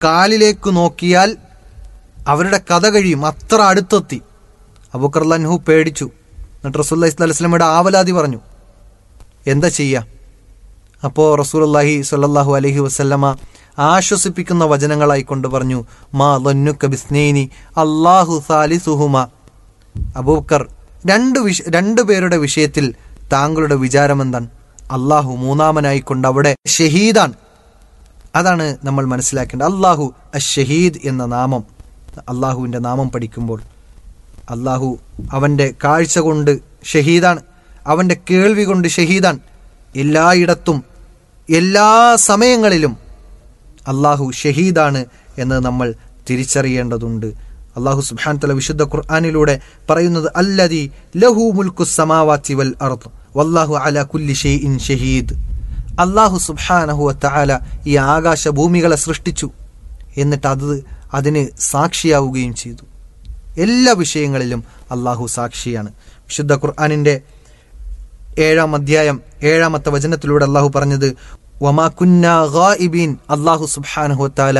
കാലിലേക്ക് നോക്കിയാൽ അവരുടെ കഥ കഴിയും അത്ര അടുത്തെത്തി അബൂക്കർലാൻഹു പേടിച്ചു എന്നിട്ട് റസൂല്ലാ ഇസ്ലാ വസ്ലമയുടെ ആവലാതി പറഞ്ഞു എന്താ ചെയ്യുക അപ്പോൾ റസൂലുള്ളാഹി സ്വല്ലല്ലാഹു അലൈഹി വസല്ലമ ആശ്വസിപ്പിക്കുന്ന വചനങ്ങളായി കൊണ്ട് പറഞ്ഞു മാ ലന്നുക ബിസ്നൈനി അല്ലാഹു സാലിസുഹുമ അബൂബക്കർ രണ്ട് വിഷ രണ്ടു പേരുടെ വിഷയത്തിൽ താങ്കളുടെ വിചാരം എന്താണ് അള്ളാഹു മൂന്നാമനായി കൊണ്ട് അവിടെ ഷഹീദാണ് അതാണ് നമ്മൾ മനസ്സിലാക്കേണ്ടത് അള്ളാഹു അഷഹീദ് എന്ന നാമം അള്ളാഹുവിൻ്റെ നാമം പഠിക്കുമ്പോൾ അള്ളാഹു അവൻ്റെ കാഴ്ച കൊണ്ട് ഷഹീദാണ് അവൻ്റെ കേൾവി കൊണ്ട് ഷഹീദാണ് എല്ലായിടത്തും എല്ലാ സമയങ്ങളിലും അള്ളാഹു ഷഹീദാണ് എന്ന് നമ്മൾ തിരിച്ചറിയേണ്ടതുണ്ട് അള്ളാഹു സുബ്ഹാൻ തല വിശുദ്ധ ഖുർആാനിലൂടെ പറയുന്നത് അല്ലതി ലഹു മുൽക്കു സമാവാത്തി വൽ അർദ് വല്ലാഹു അല കുല്ലി ഷെയ്ഇൻ ഷഹീദ് അള്ളാഹു സുബ്ഹാനഹു തആല ഈ ആകാശ ഭൂമികളെ സൃഷ്ടിച്ചു എന്നിട്ട് അത് അതിന് സാക്ഷിയാവുകയും ചെയ്തു എല്ലാ വിഷയങ്ങളിലും അള്ളാഹു സാക്ഷിയാണ് വിശുദ്ധ ഖുർആാനിൻ്റെ ഏഴാം അധ്യായം ഏഴാമത്തെ വചനത്തിലൂടെ അള്ളാഹു പറഞ്ഞത് വമാ കുന്ന ഗായിബീൻ അള്ളാഹു സുബ്ഹാനഹു തആല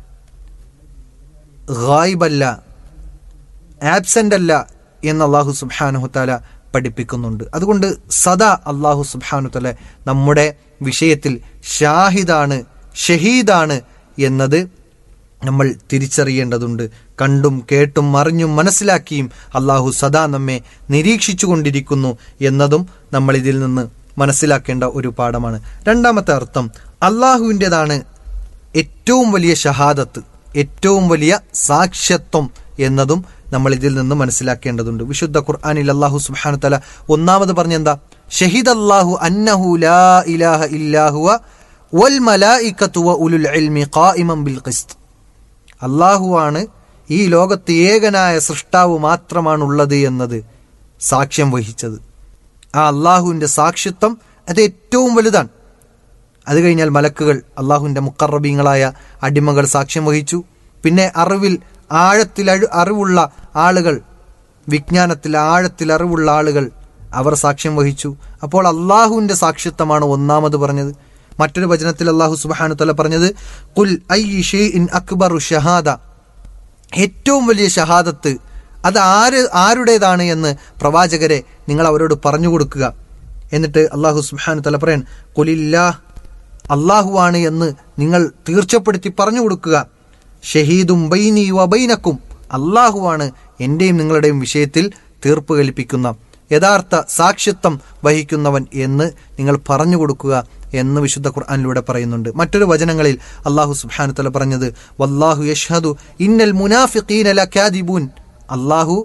ഗായിബല്ല ആബ്സെന്റ് അല്ല എന്ന് അള്ളാഹു സുബ്ഹാനഹു തആല പഠിപ്പിക്കുന്നുണ്ട് അതുകൊണ്ട് സദാ അള്ളാഹു സുബ്ഹാനു തആല നമ്മുടെ വിഷയത്തിൽ ഷാഹിദാണ് ഷഹീദാണ് എന്നത് നമ്മൾ തിരിച്ചറിയേണ്ടതുണ്ട് കണ്ടും കേട്ടും അറിഞ്ഞും മനസ്സിലാക്കിയും അള്ളാഹു സദാ നമ്മെ നിരീക്ഷിച്ചു കൊണ്ടിരിക്കുന്നു എന്നതും നമ്മൾ ഇതിൽ നിന്ന് മനസ്സിലാക്കേണ്ട ഒരു പാഠമാണ് രണ്ടാമത്തെ അർത്ഥം അള്ളാഹുവിൻ്റെതാണ് ഏറ്റവും വലിയ ഷഹാദത്ത് ഏറ്റവും വലിയ സാക്ഷ്യത്വം എന്നതും നമ്മൾ ഇതിൽ നിന്ന് മനസ്സിലാക്കേണ്ടതുണ്ട് വിശുദ്ധ ഖുർആാനിൽ അള്ളാഹു സുബ്ഹാനു തല ഒന്നാമത് പറഞ്ഞെന്താ ഷഹീദ് അല്ലാഹു അന്നഹു ലാ ഇലാഹ ഇല്ലാഹുവ വൽ മലായിക്കത്തു വ ഉലുൽ ഇൽമി ഖായിമൻ ബിൽ ഖിസ്ത് അള്ളാഹുവാണ് ഈ ലോകത്ത് ഏകനായ സൃഷ്ടാവ് മാത്രമാണുള്ളത് എന്നത് സാക്ഷ്യം വഹിച്ചത് ആ അള്ളാഹുവിൻ്റെ സാക്ഷ്യത്വം അത് ഏറ്റവും വലുതാണ് അത് കഴിഞ്ഞാൽ മലക്കുകൾ അള്ളാഹുവിൻ്റെ മുക്കറബീങ്ങളായ അടിമകൾ സാക്ഷ്യം വഹിച്ചു പിന്നെ അറിവിൽ ആഴത്തിൽ അഴു- അറിവുള്ള ആളുകൾ വിജ്ഞാനത്തിൽ ആഴത്തിൽ അറിവുള്ള ആളുകൾ അവർ സാക്ഷ്യം വഹിച്ചു അപ്പോൾ അള്ളാഹുവിൻ്റെ സാക്ഷ്യത്വമാണ് ഒന്നാമത് പറഞ്ഞത് മറ്റൊരു വചനത്തിൽ അള്ളാഹു സുബാനു തല പറഞ്ഞത് കുൽ ഐ ഇൻ അക്ബറു ഷഹാദ ഏറ്റവും വലിയ ഷഹാദത്ത് അത് ആര് ആരുടേതാണ് എന്ന് പ്രവാചകരെ നിങ്ങൾ അവരോട് പറഞ്ഞു കൊടുക്കുക എന്നിട്ട് അള്ളാഹു സുബ്ഹാനു തല പറയാൻ കുലില്ലാ അള്ളാഹുവാണ് എന്ന് നിങ്ങൾ തീർച്ചപ്പെടുത്തി പറഞ്ഞു കൊടുക്കുക ഷഹീദും ബൈനി വബൈനക്കും അള്ളാഹുവാണ് എൻ്റെയും നിങ്ങളുടെയും വിഷയത്തിൽ തീർപ്പ് കൽപ്പിക്കുന്ന യഥാർത്ഥ സാക്ഷ്യത്വം വഹിക്കുന്നവൻ എന്ന് നിങ്ങൾ പറഞ്ഞു കൊടുക്കുക എന്ന് വിശുദ്ധ ഖുർആാനിലൂടെ പറയുന്നുണ്ട് മറ്റൊരു വചനങ്ങളിൽ അള്ളാഹു സുബ്ഹാനു തല പറഞ്ഞത് വല്ലാഹു യഷ്ഹദു ഇന്നൽ മുനാഫിഖീന ലകാദിബൂൻ അള്ളാഹു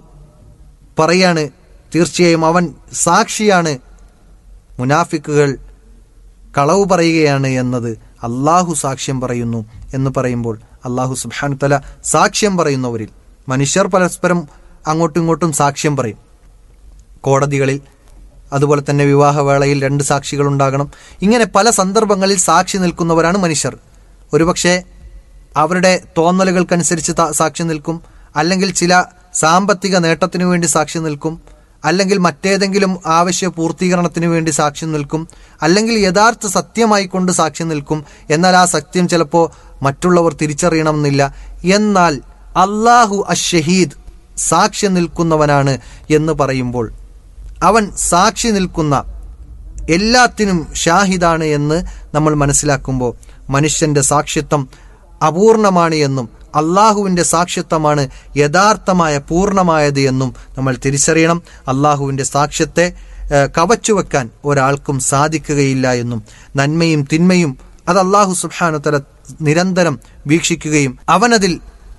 പറയാണ് തീർച്ചയായും അവൻ സാക്ഷിയാണ് മുനാഫിക്കുകൾ കളവ് പറയുകയാണ് എന്നത് അള്ളാഹു സാക്ഷ്യം പറയുന്നു എന്ന് പറയുമ്പോൾ അള്ളാഹു സുബ്ഹാനു തല സാക്ഷ്യം പറയുന്നവരിൽ മനുഷ്യർ പരസ്പരം അങ്ങോട്ടും ഇങ്ങോട്ടും സാക്ഷ്യം പറയും കോടതികളിൽ അതുപോലെ തന്നെ വിവാഹവേളയിൽ രണ്ട് സാക്ഷികൾ ഉണ്ടാകണം ഇങ്ങനെ പല സന്ദർഭങ്ങളിൽ സാക്ഷി നിൽക്കുന്നവരാണ് മനുഷ്യർ ഒരുപക്ഷെ അവരുടെ തോന്നലുകൾക്കനുസരിച്ച് ത- സാക്ഷി നിൽക്കും അല്ലെങ്കിൽ ചില സാമ്പത്തിക നേട്ടത്തിനു വേണ്ടി സാക്ഷി നിൽക്കും അല്ലെങ്കിൽ മറ്റേതെങ്കിലും ആവശ്യ പൂർത്തീകരണത്തിന് വേണ്ടി സാക്ഷി നിൽക്കും അല്ലെങ്കിൽ യഥാർത്ഥ സത്യമായി കൊണ്ട് സാക്ഷി നിൽക്കും എന്നാൽ ആ സത്യം ചിലപ്പോൾ മറ്റുള്ളവർ തിരിച്ചറിയണമെന്നില്ല എന്നാൽ അള്ളാഹു അഷഹീദ് സാക്ഷി നിൽക്കുന്നവനാണ് എന്ന് പറയുമ്പോൾ അവൻ സാക്ഷി നിൽക്കുന്ന എല്ലാത്തിനും ഷാഹിദാണ് എന്ന് നമ്മൾ മനസ്സിലാക്കുമ്പോൾ മനുഷ്യന്റെ സാക്ഷ്യത്വം അപൂർണമാണ് എന്നും അള്ളാഹുവിൻ്റെ സാക്ഷ്യത്വമാണ് യഥാർത്ഥമായ പൂർണ്ണമായത് എന്നും നമ്മൾ തിരിച്ചറിയണം അള്ളാഹുവിൻ്റെ സാക്ഷ്യത്തെ ഏഹ്, കവച്ചുവെക്കാൻ ഒരാൾക്കും സാധിക്കുകയില്ല എന്നും നന്മയും തിന്മയും അത് അള്ളാഹു സുബ്ഹാനു തല നിരന്തരം വീക്ഷിക്കുകയും അവനതിൽ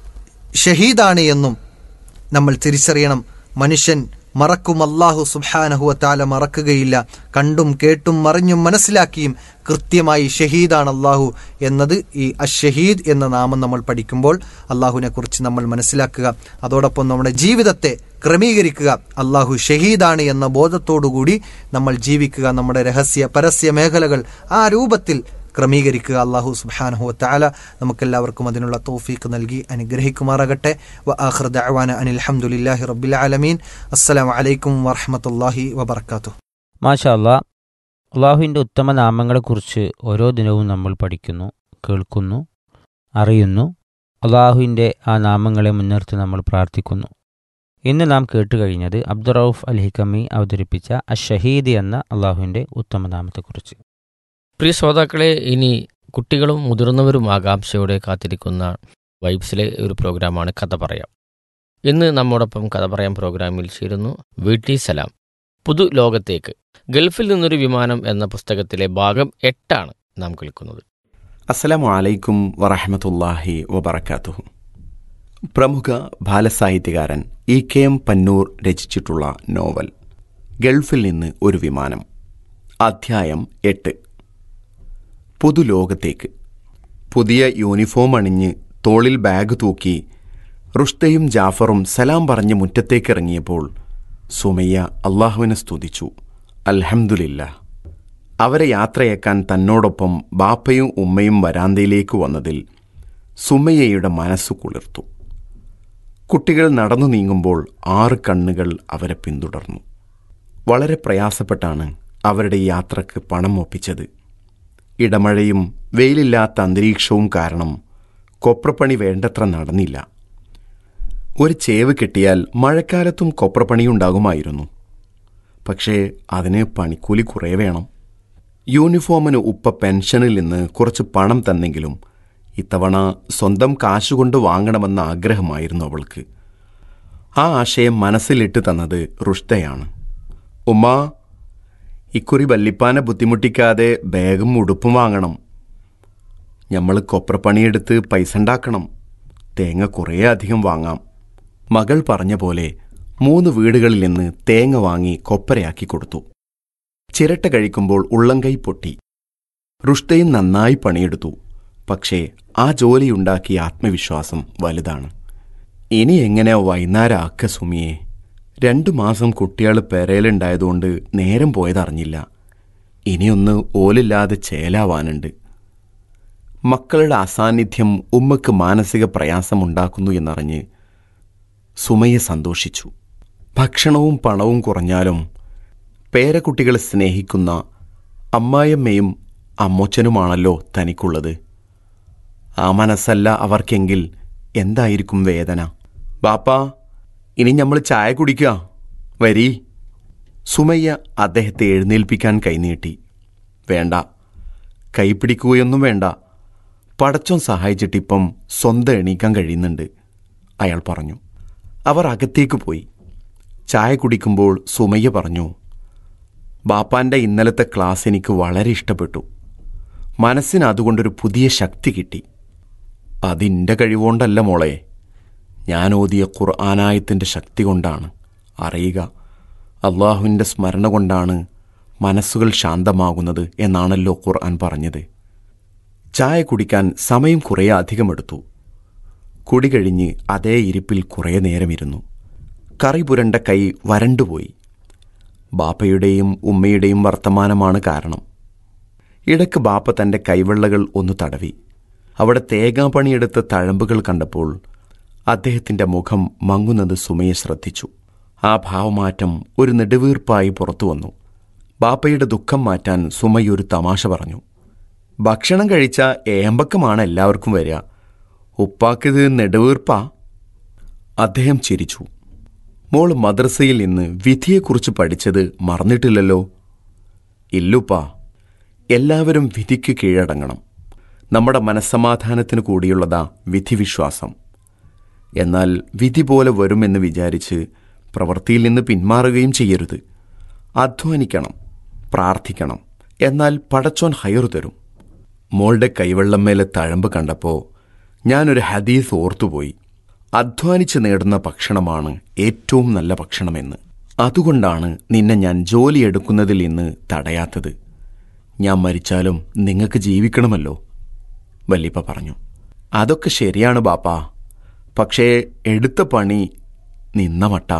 ഷഹീദാണ് എന്നും നമ്മൾ തിരിച്ചറിയണം മനുഷ്യൻ മറക്കും അള്ളാഹു സുബ്ഹാനഹുവ താല മറക്കുകയില്ല കണ്ടും കേട്ടും മറിഞ്ഞും മനസ്സിലാക്കിയും കൃത്യമായി ഷഹീദാണ് അള്ളാഹു എന്നത് ഈ അഷഹീദ് എന്ന നാമം നമ്മൾ പഠിക്കുമ്പോൾ അള്ളാഹുവിനെ കുറിച്ച് നമ്മൾ മനസ്സിലാക്കുക അതോടൊപ്പം നമ്മുടെ ജീവിതത്തെ ക്രമീകരിക്കുക അള്ളാഹു ഷഹീദാണ് എന്ന ബോധത്തോടുകൂടി നമ്മൾ ജീവിക്കുക നമ്മുടെ രഹസ്യ പരസ്യ മേഖലകൾ ആ രൂപത്തിൽ ക്രമീകരിക്കുക അള്ളാഹു സുബ്ഹാനഹു വതആല നമുക്കെല്ലാവർക്കും അതിനുള്ള തൗഫീഖ് നൽകി അനുഗ്രഹിക്കുമാറാകട്ടെ വ ആഖിർ ദഅവാന അനിൽ ഹംദുലില്ലാഹി റബ്ബിൽ ആലമീൻ അസ്സലാമു അലൈക്കും വറഹ്മത്തുള്ളാഹി വബറകാതുഹു മാഷാ അല്ലാ അള്ളാഹുവിൻ്റെ ഉത്തമ നാമങ്ങളെക്കുറിച്ച് ഓരോ ദിനവും നമ്മൾ പഠിക്കുന്നു കേൾക്കുന്നു അറിയുന്നു അള്ളാഹുവിൻ്റെ ആ നാമങ്ങളെ മുൻനിർത്തി നമ്മൾ പ്രാർത്ഥിക്കുന്നു ഇന്ന് നാം കേട്ടുകഴിഞ്ഞത് അബ്ദുറൌഫ് അൽ ഹിക്കമി അവതരിപ്പിച്ച അഷഹീദ് എന്ന അള്ളാഹുവിൻ്റെ ഉത്തമനാമത്തെക്കുറിച്ച് പ്രിയ ശ്രോതാക്കളെ ഇനി കുട്ടികളും മുതിർന്നവരും ആകാംക്ഷയോടെ കാത്തിരിക്കുന്ന വൈബ്സിലെ ഒരു പ്രോഗ്രാമാണ് കഥ പറയാം ഇന്ന് നമ്മോടൊപ്പം കഥ പറയാം പ്രോഗ്രാമിൽ ചേരുന്നു വീട്ടി സലാം പുതു ലോകത്തേക്ക് ഗൾഫിൽ നിന്നൊരു വിമാനം എന്ന പുസ്തകത്തിലെ ഭാഗം എട്ടാണ് നാം കേൾക്കുന്നത് അസ്സലാമു അലൈക്കും വറഹമത്തല്ലാഹി വബർക്കാത്തുഹു പ്രമുഖ ബാലസാഹിത്യകാരൻ ഇ കെ എം പന്നൂർ രചിച്ചിട്ടുള്ള നോവൽ ഗൾഫിൽ നിന്ന് ഒരു വിമാനം അധ്യായം എട്ട് പുതുലോകത്തേക്ക് പുതിയ യൂണിഫോം അണിഞ്ഞ് തോളിൽ ബാഗ് തൂക്കി റുഷ്തയും ജാഫറും സലാം പറഞ്ഞ് മുറ്റത്തേക്കിറങ്ങിയപ്പോൾ സുമയ്യ അള്ളാഹുവിനെ സ്തുതിച്ചു അൽഹംദുലില്ലാ അവരെ യാത്രയേക്കാൻ തന്നോടൊപ്പം ബാപ്പയും ഉമ്മയും വരാന്തയിലേക്ക് വന്നതിൽ സുമയ്യയുടെ മനസ്സു കുളിർത്തു കുട്ടികൾ നടന്നു നീങ്ങുമ്പോൾ ആറ് കണ്ണുകൾ അവരെ പിന്തുടർന്നു വളരെ പ്രയാസപ്പെട്ടാണ് അവരുടെ യാത്രക്ക് പണം ഒപ്പിച്ചത് ഇടമഴയും വെയിലില്ലാത്ത അന്തരീക്ഷവും കാരണം കൊപ്രപ്പണി വേണ്ടത്ര നടന്നില്ല ഒരു ചേവ് കിട്ടിയാൽ മഴക്കാലത്തും കൊപ്രപ്പണിയുണ്ടാകുമായിരുന്നു പക്ഷേ അതിന് പണിക്കൂലി കുറേ വേണം യൂണിഫോമിന് ഉപ്പ പെൻഷനിൽ നിന്ന് കുറച്ച് പണം തന്നെങ്കിലും ഇത്തവണ സ്വന്തം കാശുകൊണ്ട് വാങ്ങണമെന്ന ആഗ്രഹമായിരുന്നു അവൾക്ക് ആ ആശയം മനസ്സിലിട്ട് തന്നത് റുഷ്തയാണ് ഉമ്മ ഇക്കുറി വല്ലിപ്പാനെ ബുദ്ധിമുട്ടിക്കാതെ ബാഗും ഉടുപ്പും വാങ്ങണം നമ്മൾ കൊപ്രപ്പണിയെടുത്ത് പൈസ ഉണ്ടാക്കണം തേങ്ങ കുറേ അധികം വാങ്ങാം മകൾ പറഞ്ഞ പോലെ മൂന്ന് വീടുകളിൽ നിന്ന് തേങ്ങ വാങ്ങി കൊപ്പരയാക്കി കൊടുത്തു ചിരട്ട കഴിക്കുമ്പോൾ ഉള്ളംകൈ പൊട്ടി റുഷ്തയും നന്നായി പണിയെടുത്തു പക്ഷേ ആ ജോലിയുണ്ടാക്കിയ ആത്മവിശ്വാസം വലുതാണ് ഇനി എങ്ങനെ വൈകുന്നേരം ആക്ക സുമിയെ രണ്ടു മാസം കുട്ടികൾ പെരയിലുണ്ടായതുകൊണ്ട് നേരം പോയതറിഞ്ഞില്ല ഇനിയൊന്ന് ഓലില്ലാതെ ചേലാവാനുണ്ട് മക്കളുടെ അസാന്നിധ്യം ഉമ്മക്ക് മാനസിക പ്രയാസമുണ്ടാക്കുന്നു എന്നറിഞ്ഞ് സുമയെ സന്തോഷിച്ചു ഭക്ഷണവും പണവും കുറഞ്ഞാലും പേരക്കുട്ടികളെ സ്നേഹിക്കുന്ന അമ്മായിയമ്മയും അമ്മോച്ചനുമാണല്ലോ തനിക്കുള്ളത് ആ മനസ്സല്ല അവർക്കെങ്കിൽ എന്തായിരിക്കും വേദന ബാപ്പാ ഇനി നമ്മൾ ചായ കുടിക്കുക വരി സുമയ്യ അദ്ദേഹത്തെ എഴുന്നേൽപ്പിക്കാൻ കൈനീട്ടി വേണ്ട കൈപ്പിടിക്കുകയൊന്നും വേണ്ട പടച്ചോൻ സഹായിച്ചിട്ടിപ്പം സ്വന്തം എണീക്കാൻ കഴിയുന്നുണ്ട് അയാൾ പറഞ്ഞു അവർ അകത്തേക്ക് പോയി ചായ കുടിക്കുമ്പോൾ സുമയ്യ പറഞ്ഞു ബാപ്പാന്റെ ഇന്നലത്തെ ക്ലാസ് എനിക്ക് വളരെ ഇഷ്ടപ്പെട്ടു മനസ്സിന് അതുകൊണ്ടൊരു പുതിയ ശക്തി കിട്ടി അതിൻ്റെ കഴിവുകൊണ്ടല്ല മോളെ ഞാൻ ഓതിയ ഖുർആനായത്തിൻ്റെ ശക്തി കൊണ്ടാണ് അറിയുക അള്ളാഹുവിൻ്റെ സ്മരണ കൊണ്ടാണ് മനസ്സുകൾ ശാന്തമാകുന്നത് എന്നാണല്ലോ ഖുർആൻ പറഞ്ഞത് ചായ കുടിക്കാൻ സമയം കുറേ അധികമെടുത്തു കുടി കഴിഞ്ഞ് അതേ ഇരിപ്പിൽ കുറേ നേരമിരുന്നു കറി പുരണ്ട കൈ വരണ്ടുപോയി ബാപ്പയുടെയും ഉമ്മയുടെയും വർത്തമാനമാണ് കാരണം ഇടയ്ക്ക് ബാപ്പ തൻ്റെ കൈവെള്ളകൾ ഒന്ന് തടവി അവിടെ തേങ്ങാപ്പണിയെടുത്ത തഴമ്പുകൾ കണ്ടപ്പോൾ അദ്ദേഹത്തിൻ്റെ മുഖം മങ്ങുന്നത് സുമയെ ശ്രദ്ധിച്ചു ആ ഭാവമാറ്റം ഒരു നെടുവീർപ്പായി പുറത്തു വന്നു ബാപ്പയുടെ ദുഃഖം മാറ്റാൻ സുമയ്യൊരു തമാശ പറഞ്ഞു ഭക്ഷണം കഴിച്ച ഏമ്പക്കമാണ് എല്ലാവർക്കും വരിക ഉപ്പാക്കിത് നെടുവീർപ്പാ അദ്ദേഹം ചിരിച്ചു മോൾ മദ്രസയിൽ നിന്ന് വിധിയെക്കുറിച്ച് പഠിച്ചത് മറന്നിട്ടില്ലല്ലോ ഇല്ലുപ്പാ എല്ലാവരും വിധിക്ക് കീഴടങ്ങണം നമ്മുടെ മനസ്സമാധാനത്തിന് കൂടിയുള്ളതാ വിധിവിശ്വാസം എന്നാൽ വിധി പോലെ വരുമെന്ന് വിചാരിച്ച് പ്രവൃത്തിയിൽ നിന്ന് പിന്മാറുകയും ചെയ്യരുത് അധ്വാനിക്കണം പ്രാർത്ഥിക്കണം എന്നാൽ പടച്ചോൻ ഹയറു തരും മോളുടെ കൈവെള്ളം മേലെ തഴമ്പ് കണ്ടപ്പോൾ ഞാനൊരു ഹദീസ് ഓർത്തുപോയി അധ്വാനിച്ച് നേടുന്ന ഭക്ഷണമാണ് ഏറ്റവും നല്ല ഭക്ഷണമെന്ന് അതുകൊണ്ടാണ് നിന്നെ ഞാൻ ജോലിയെടുക്കുന്നതിൽ നിന്ന് തടയാത്തത് ഞാൻ മരിച്ചാലും നിങ്ങൾക്ക് ജീവിക്കണമല്ലോ വല്ലിപ്പ പറഞ്ഞു അതൊക്കെ ശരിയാണ് ബാപ്പാ പക്ഷേ എടുത്ത പണി നിന്ന മട്ട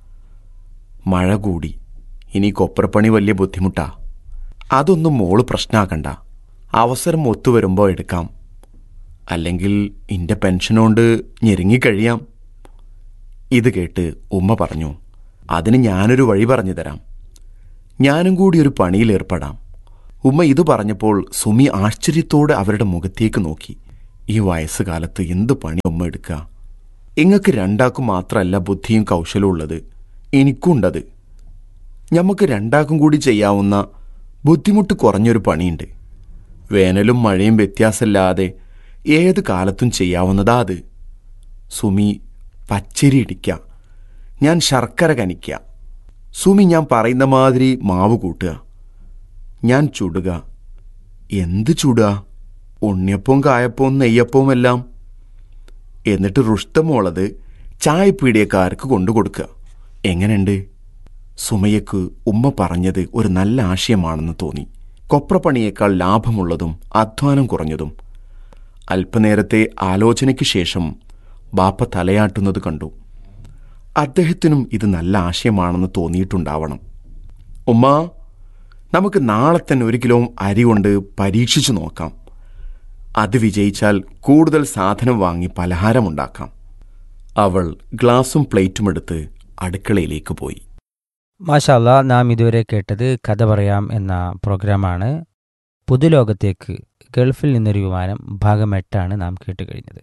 മഴ കൂടി ഇനി കൊപ്രപ്പണി വലിയ ബുദ്ധിമുട്ടാ അതൊന്നും മോള് പ്രശ്നമാക്കണ്ട അവസരം ഒത്തുവരുമ്പോൾ എടുക്കാം അല്ലെങ്കിൽ ഇൻ്റെ പെൻഷനുകൊണ്ട് ഞെരുങ്ങിക്കഴിയാം ഇത് കേട്ട് ഉമ്മ പറഞ്ഞു അതിന് ഞാനൊരു വഴി പറഞ്ഞു തരാം ഞാനും കൂടി ഒരു പണിയിൽ ഏർപ്പെടാം ഉമ്മ ഇത് പറഞ്ഞപ്പോൾ സുമി ആശ്ചര്യത്തോടെ അവരുടെ മുഖത്തേക്ക് നോക്കി ഈ വയസ്സുകാലത്ത് എന്ത് പണി ഉമ്മ എടുക്കുക ഇങ്ങക്ക് രണ്ടാക്കും മാത്രമല്ല ബുദ്ധിയും കൗശലവും ഉള്ളത് എനിക്കുണ്ടത് ഞമ്മക്ക് രണ്ടാക്കും കൂടി ചെയ്യാവുന്ന ബുദ്ധിമുട്ട് കുറഞ്ഞൊരു പണിയുണ്ട് വേനലും മഴയും വ്യത്യാസമില്ലാതെ ഏത് കാലത്തും ചെയ്യാവുന്നതാ അത് സുമി പച്ചരി ഇടിക്കുക ഞാൻ ശർക്കര കനിക്കുക സുമി ഞാൻ പറയുന്ന മാതിരി മാവ് കൂട്ടുക ഞാൻ ചുടുക എന്ത് ചുടുക ഉണ്ണിയപ്പവും കായപ്പവും നെയ്യപ്പവും എല്ലാം എന്നിട്ട് റുഷ്ടമോളത് ചായപ്പീടിയക്കാർക്ക് കൊണ്ടുകൊടുക്കുക എങ്ങനെയുണ്ട് സുമയ്യക്ക് ഉമ്മ പറഞ്ഞത് ഒരു നല്ല ആശയമാണെന്ന് തോന്നി കൊപ്രപ്പണിയേക്കാൾ ലാഭമുള്ളതും അധ്വാനം കുറഞ്ഞതും അല്പനേരത്തെ ആലോചനയ്ക്ക് ശേഷം ബാപ്പ തലയാട്ടുന്നത് കണ്ടു അദ്ദേഹത്തിനും ഇത് നല്ല ആശയമാണെന്ന് തോന്നിയിട്ടുണ്ടാവണം ഉമ്മ നമുക്ക് നാളെ തന്നെ ഒരു കിലോ അരി കൊണ്ട് പരീക്ഷിച്ചു നോക്കാം അത് വിജയിച്ചാൽ കൂടുതൽ സാധനം വാങ്ങി പലഹാരമുണ്ടാക്കാം അവൾ ഗ്ലാസും പ്ലേറ്റും എടുത്ത് അടുക്കളയിലേക്ക് പോയി മാഷാല്ല നാം ഇതുവരെ കേട്ടത് കഥ പറയാം എന്ന പ്രോഗ്രാമാണ് പുതുലോകത്തേക്ക് ഗൾഫിൽ നിന്നൊരു വിമാനം ഭാഗം എട്ടാണ് നാം കേട്ട് കഴിഞ്ഞത്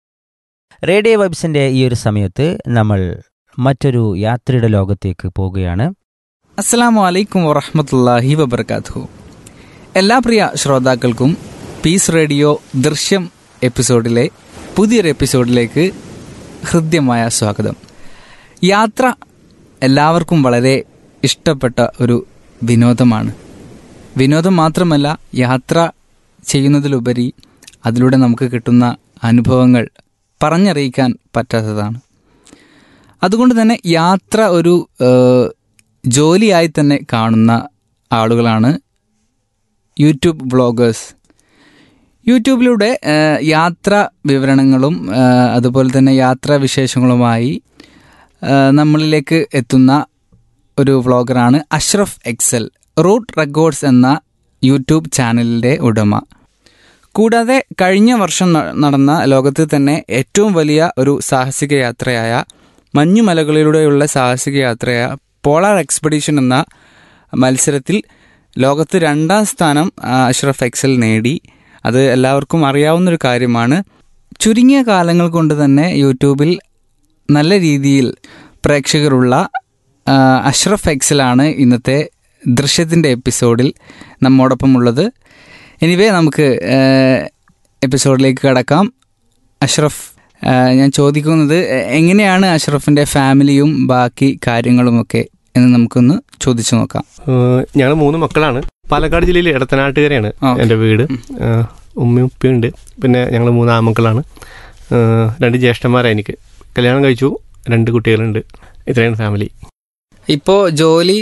റേഡിയോ വൈബ്സിൻ്റെ ഈ ഒരു സമയത്ത് നമ്മൾ മറ്റൊരു യാത്രയുടെ ലോകത്തേക്ക് പോവുകയാണ് അസ്സലാമു അലൈക്കും വറഹമത്തല്ലാഹി വബർക്കാത്തു എല്ലാ പ്രിയ ശ്രോതാക്കൾക്കും പീസ് റേഡിയോ ദൃശ്യം എപ്പിസോഡിലെ പുതിയൊരു എപ്പിസോഡിലേക്ക് ഹൃദ്യമായ സ്വാഗതം യാത്ര എല്ലാവർക്കും വളരെ ഇഷ്ടപ്പെട്ട ഒരു വിനോദമാണ് വിനോദം മാത്രമല്ല യാത്ര ചെയ്യുന്നതിലുപരി അതിലൂടെ നമുക്ക് കിട്ടുന്ന അനുഭവങ്ങൾ പറഞ്ഞറിയിക്കാൻ പറ്റാത്തതാണ് അതുകൊണ്ട് തന്നെ യാത്ര ഒരു ഏഹ്, ജോലിയായി തന്നെ കാണുന്ന ആളുകളാണ് യൂട്യൂബ് ബ്ലോഗേഴ്സ് യൂട്യൂബിലൂടെ ഏഹ്, യാത്ര വിവരണങ്ങളും ഏഹ്, അതുപോലെ തന്നെ യാത്രാ വിശേഷങ്ങളുമായി ഏഹ്, നമ്മളിലേക്ക് എത്തുന്ന ഒരു വ്ളോഗറാണ് അഷ്റഫ് എക്സൽ റൂട്ട് റെക്കോർഡ്സ് എന്ന യൂട്യൂബ് ചാനലിൻ്റെ ഉടമ കൂടാതെ കഴിഞ്ഞ വർഷം ന- നടന്ന ലോകത്തിൽ തന്നെ ഏറ്റവും വലിയ ഒരു സാഹസിക യാത്രയായ മഞ്ഞുമലകളിലൂടെയുള്ള സാഹസിക യാത്രയായ പോളാർ എക്സ്പെഡീഷൻ എന്ന മത്സരത്തിൽ ലോകത്ത് രണ്ടാം സ്ഥാനം ആ, അഷ്റഫ് എക്സൽ നേടി അത് എല്ലാവർക്കും അറിയാവുന്നൊരു കാര്യമാണ് ചുരുങ്ങിയ കാലങ്ങൾ കൊണ്ട് തന്നെ യൂട്യൂബിൽ നല്ല രീതിയിൽ പ്രേക്ഷകരുള്ള ആ, അഷ്റഫ് എക്സലാണ് ഇന്നത്തെ ദൃശ്യത്തിൻ്റെ എപ്പിസോഡിൽ നമ്മോടൊപ്പം ഉള്ളത് എനിവേ നമുക്ക് ഏഹ്, എപ്പിസോഡിലേക്ക് കടക്കാം അഷ്റഫ് ഏഹ്, ഞാൻ ചോദിക്കുന്നത് എ- എങ്ങനെയാണ് അഷ്റഫിൻ്റെ ഫാമിലിയും ബാക്കി കാര്യങ്ങളുമൊക്കെ എന്ന് നമുക്കൊന്ന് ചോദിച്ചു നോക്കാം ഞങ്ങൾ മൂന്ന് മക്കളാണ് പാലക്കാട് ജില്ലയിൽ ഇടത്തനാട്ടുകരയാണ് ആ. എൻ്റെ വീട് ഏഹ് ഉമ്മയും ഉപ്പയുണ്ട് പിന്നെ ഞങ്ങൾ മൂന്ന് ആമക്കളാണ് ഏഹ് രണ്ട് ജ്യേഷ്ഠന്മാരാണ് എനിക്ക് കല്യാണം കഴിച്ചു രണ്ട് കുട്ടികളുണ്ട് ഇത്രയാണ് ഫാമിലി ഇപ്പോൾ ജോലി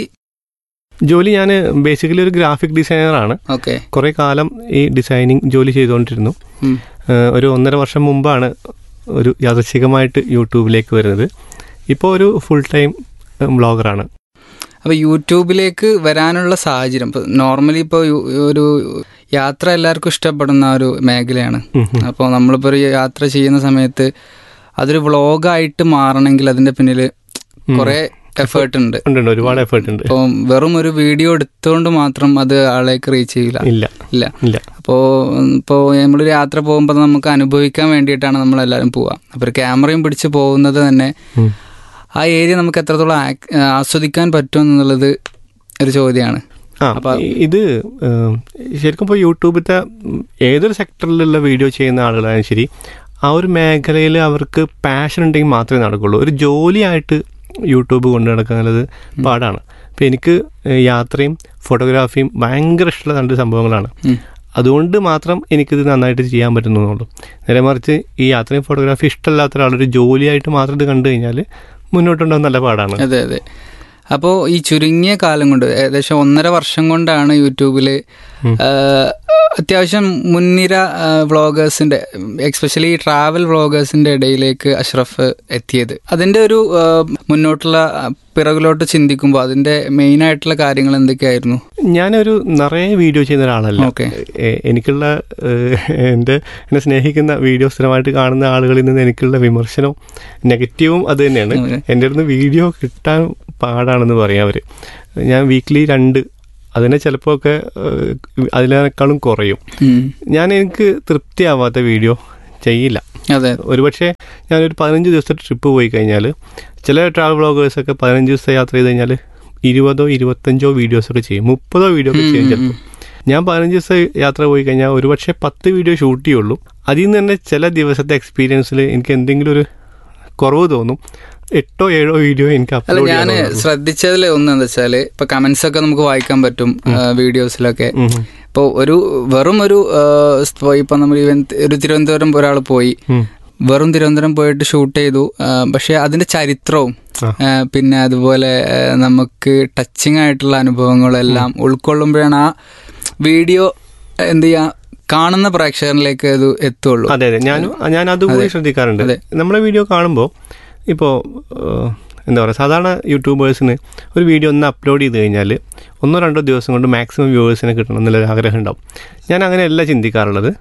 ജോലി ഞാൻ ബേസിക്കലി ഒരു ഗ്രാഫിക് ഡിസൈനറാണ് ഓക്കെ കുറേ കാലം ഈ ഡിസൈനിങ് ജോലി ചെയ്തുകൊണ്ടിരുന്നു ഉം. ഏഹ് ഒരു ഒന്നര വർഷം മുമ്പാണ് ഒരു യാദൃച്ഛികമായിട്ട് യൂട്യൂബിലേക്ക് വരുന്നത് ഇപ്പോൾ ഒരു ഫുൾ ടൈം ബ്ലോഗറാണ് അപ്പോൾ യൂട്യൂബിലേക്ക് വരാനുള്ള സാഹചര്യം ഇപ്പോൾ നോർമലി ഇപ്പോൾ ഒരു യാത്ര എല്ലാവർക്കും ഇഷ്ടപ്പെടുന്ന ഒരു മേഖലയാണ് ഉം ഉം. അപ്പോൾ നമ്മളിപ്പോൾ ഒരു യാത്ര ചെയ്യുന്ന സമയത്ത് അതൊരു വ്ളോഗായിട്ട് മാറണമെങ്കിൽ അതിൻ്റെ പിന്നിൽ ഉം. കുറേ എഫേർട്ട് ഉണ്ട് ഉണ്ട് ഉണ്ട് ഒരുപാട് എഫേർട്ട് ഉണ്ട് ഇപ്പോൾ വെറും ഒരു വീഡിയോ എടുത്തുകൊണ്ട് മാത്രം അത് ആളേക്ക് റീച്ച് ചെയ്യില്ല ഇല്ല ഇല്ല ഇല്ല അപ്പോൾ ഇപ്പോൾ നമ്മളൊരു യാത്ര പോകുമ്പോൾ നമുക്ക് അനുഭവിക്കാൻ വേണ്ടിയിട്ടാണ് നമ്മളെല്ലാവരും പോവുക അപ്പോൾ ഒരു ക്യാമറയും പിടിച്ച് പോകുന്നത് തന്നെ ഉം. ആ ഏരിയ നമുക്ക് എത്രത്തോളം ആക്- ആസ്വദിക്കാൻ പറ്റും എന്നുള്ളത് ഒരു ചോദ്യമാണ് ആ അപ്പൊ- ഇ- ഇത് ഏം, ശരിക്കും ഇപ്പോൾ യൂട്യൂബിലത്തെ ഉം, ഏതൊരു സെക്ടറിലുള്ള വീഡിയോ ചെയ്യുന്ന ആളുകളായാലും ശരി ആ ഒരു മേഖലയിൽ അവർക്ക് പാഷൻ ഉണ്ടെങ്കിൽ മാത്രമേ നടക്കുള്ളൂ ഒരു ജോലിയായിട്ട് യൂട്യൂബ് കൊണ്ടു നടക്കുന്നത് പാടാണ് അപ്പോൾ എനിക്ക് ഏ, യാത്രയും ഫോട്ടോഗ്രാഫിയും ഭയങ്കര ഇഷ്ടമുള്ള രണ്ട് സംഭവങ്ങളാണ് ഉം. അതുകൊണ്ട് മാത്രം എനിക്കിത് നന്നായിട്ട് ചെയ്യാൻ പറ്റുന്നുള്ളൂ നേരെ മറിച്ച് ഈ യാത്രയും ഫോട്ടോഗ്രാഫി ഇഷ്ടമല്ലാത്ത ഒരാളൊരു ജോലിയായിട്ട് മാത്രം ഇത് കണ്ടു കഴിഞ്ഞാൽ മുന്നോട്ടുണ്ടാകുന്ന നല്ല പാടാണ് അതെ അതെ അപ്പോൾ ഈ ചുരുങ്ങിയ കാലം കൊണ്ട് ഏകദേശം ഒന്നര വർഷം കൊണ്ടാണ് യൂട്യൂബിൽ അത്യാവശ്യം മുൻനിര വ്ളോഗേഴ്സിന്റെ എക്സ്പെഷ്യലി ട്രാവൽ വ്ളോഗേഴ്സിന്റെ ഇടയിലേക്ക് അഷ്റഫ് എത്തിയത് അതിന്റെ ഒരു ആ, മുന്നോട്ടുള്ള ആ, പിറകിലോട്ട് ചിന്തിക്കുമ്പോൾ അതിന്റെ മെയിൻ ആയിട്ടുള്ള കാര്യങ്ങൾ എന്തൊക്കെയായിരുന്നു ഞാനൊരു നിറയെ വീഡിയോ ചെയ്യുന്ന ഒരാളല്ല ഓക്കെ എ- എനിക്കുള്ള ഏഹ്, എൻ്റെ എന്നെ സ്നേഹിക്കുന്ന വീഡിയോ സ്ഥിരമായിട്ട് കാണുന്ന ആളുകളിൽ നിന്ന് എനിക്കുള്ള വിമർശനവും നെഗറ്റീവും അത് തന്നെയാണ് അതെ. എൻ്റെ അടുത്ത് വീഡിയോ കിട്ടാൻ പാടാണെന്ന് പറയും അവർ ഞാൻ വീക്ക്ലി രണ്ട് അതിനെ ചിലപ്പോൾ ഒക്കെ ഏഹ്, അതിനേക്കാളും കുറയും ഉം. ഞാൻ എനിക്ക് തൃപ്തിയാവാത്ത വീഡിയോ ചെയ്യില്ല അതെ ഒരുപക്ഷെ ഞാനൊരു പതിനഞ്ച് ദിവസത്തെ ട്രിപ്പ് പോയി കഴിഞ്ഞാൽ ചില ട്രാവൽ ബ്ലോഗേഴ്സൊക്കെ പതിനഞ്ച് ദിവസത്തെ യാത്ര ചെയ്ത് കഴിഞ്ഞാൽ ഇരുപതോ ഇരുപത്തഞ്ചോ വീഡിയോസൊക്കെ ചെയ്യും മുപ്പതോ വീഡിയോ ഒക്കെ ചെയ്യും ഉം, ചിലപ്പോൾ ഞാൻ പതിനഞ്ച് ദിവസം യാത്ര പോയി കഴിഞ്ഞാൽ ഒരുപക്ഷെ പത്ത് വീഡിയോ ഷൂട്ട് ചെയ്യുള്ളൂ അതിൽ നിന്ന് തന്നെ ചില ദിവസത്തെ എക്സ്പീരിയൻസിൽ എനിക്ക് എന്തെങ്കിലും ഒരു കുറവ് തോന്നും എട്ടോ ഏഴോ വീഡിയോ എനിക്ക് അല്ല അപ്ലോഡ് ഞാൻ ശ്രദ്ധിച്ചതിൽ ഒന്ന് എന്താ വെച്ചാല് ഇപ്പൊ കമന്റ്സ് ഒക്കെ നമുക്ക് വായിക്കാൻ പറ്റും വീഡിയോസിലൊക്കെ ഇപ്പോൾ ഒരു വെറും ഒരു ആ, ഇപ്പൊ ഇപ്പൊ നമ്മൾ ഈവൻ ഒരു തിരുവനന്തപുരം ഒരാൾ പോയി വെറും തിരുവനന്തപുരം പോയിട്ട് ഷൂട്ട് ചെയ്തു ആ, പക്ഷെ അതിന്റെ ചരിത്രവും ആ. ആ, പിന്നെ അതുപോലെ ആ, നമുക്ക് ടച്ചിങ് ആയിട്ടുള്ള അനുഭവങ്ങളെല്ലാം ഉൾക്കൊള്ളുമ്പോഴാണ് ആ വീഡിയോ എന്ത് ചെയ്യാ കാണുന്ന പ്രേക്ഷകരിലേക്ക് അത് എത്തുള്ളൂ അതെ അതെ ഞാൻ ഞാൻ അതുകൂടി ശ്രദ്ധിക്കാറുണ്ട് അതെ. നമ്മളെ വീഡിയോ കാണുമ്പോൾ ഇപ്പോൾ എന്താ പറയുക സാധാരണ യൂട്യൂബേഴ്സിന് ഒരു വീഡിയോ ഒന്ന് അപ്ലോഡ് ചെയ്ത് കഴിഞ്ഞാൽ ഒന്നോ രണ്ടോ ദിവസം കൊണ്ട് മാക്സിമം വ്യൂവേഴ്സിനെ കിട്ടണം എന്നുള്ളൊരു ആഗ്രഹം ഉണ്ടാവും ഞാൻ അങ്ങനെയല്ല ചിന്തിക്കാറുള്ളത്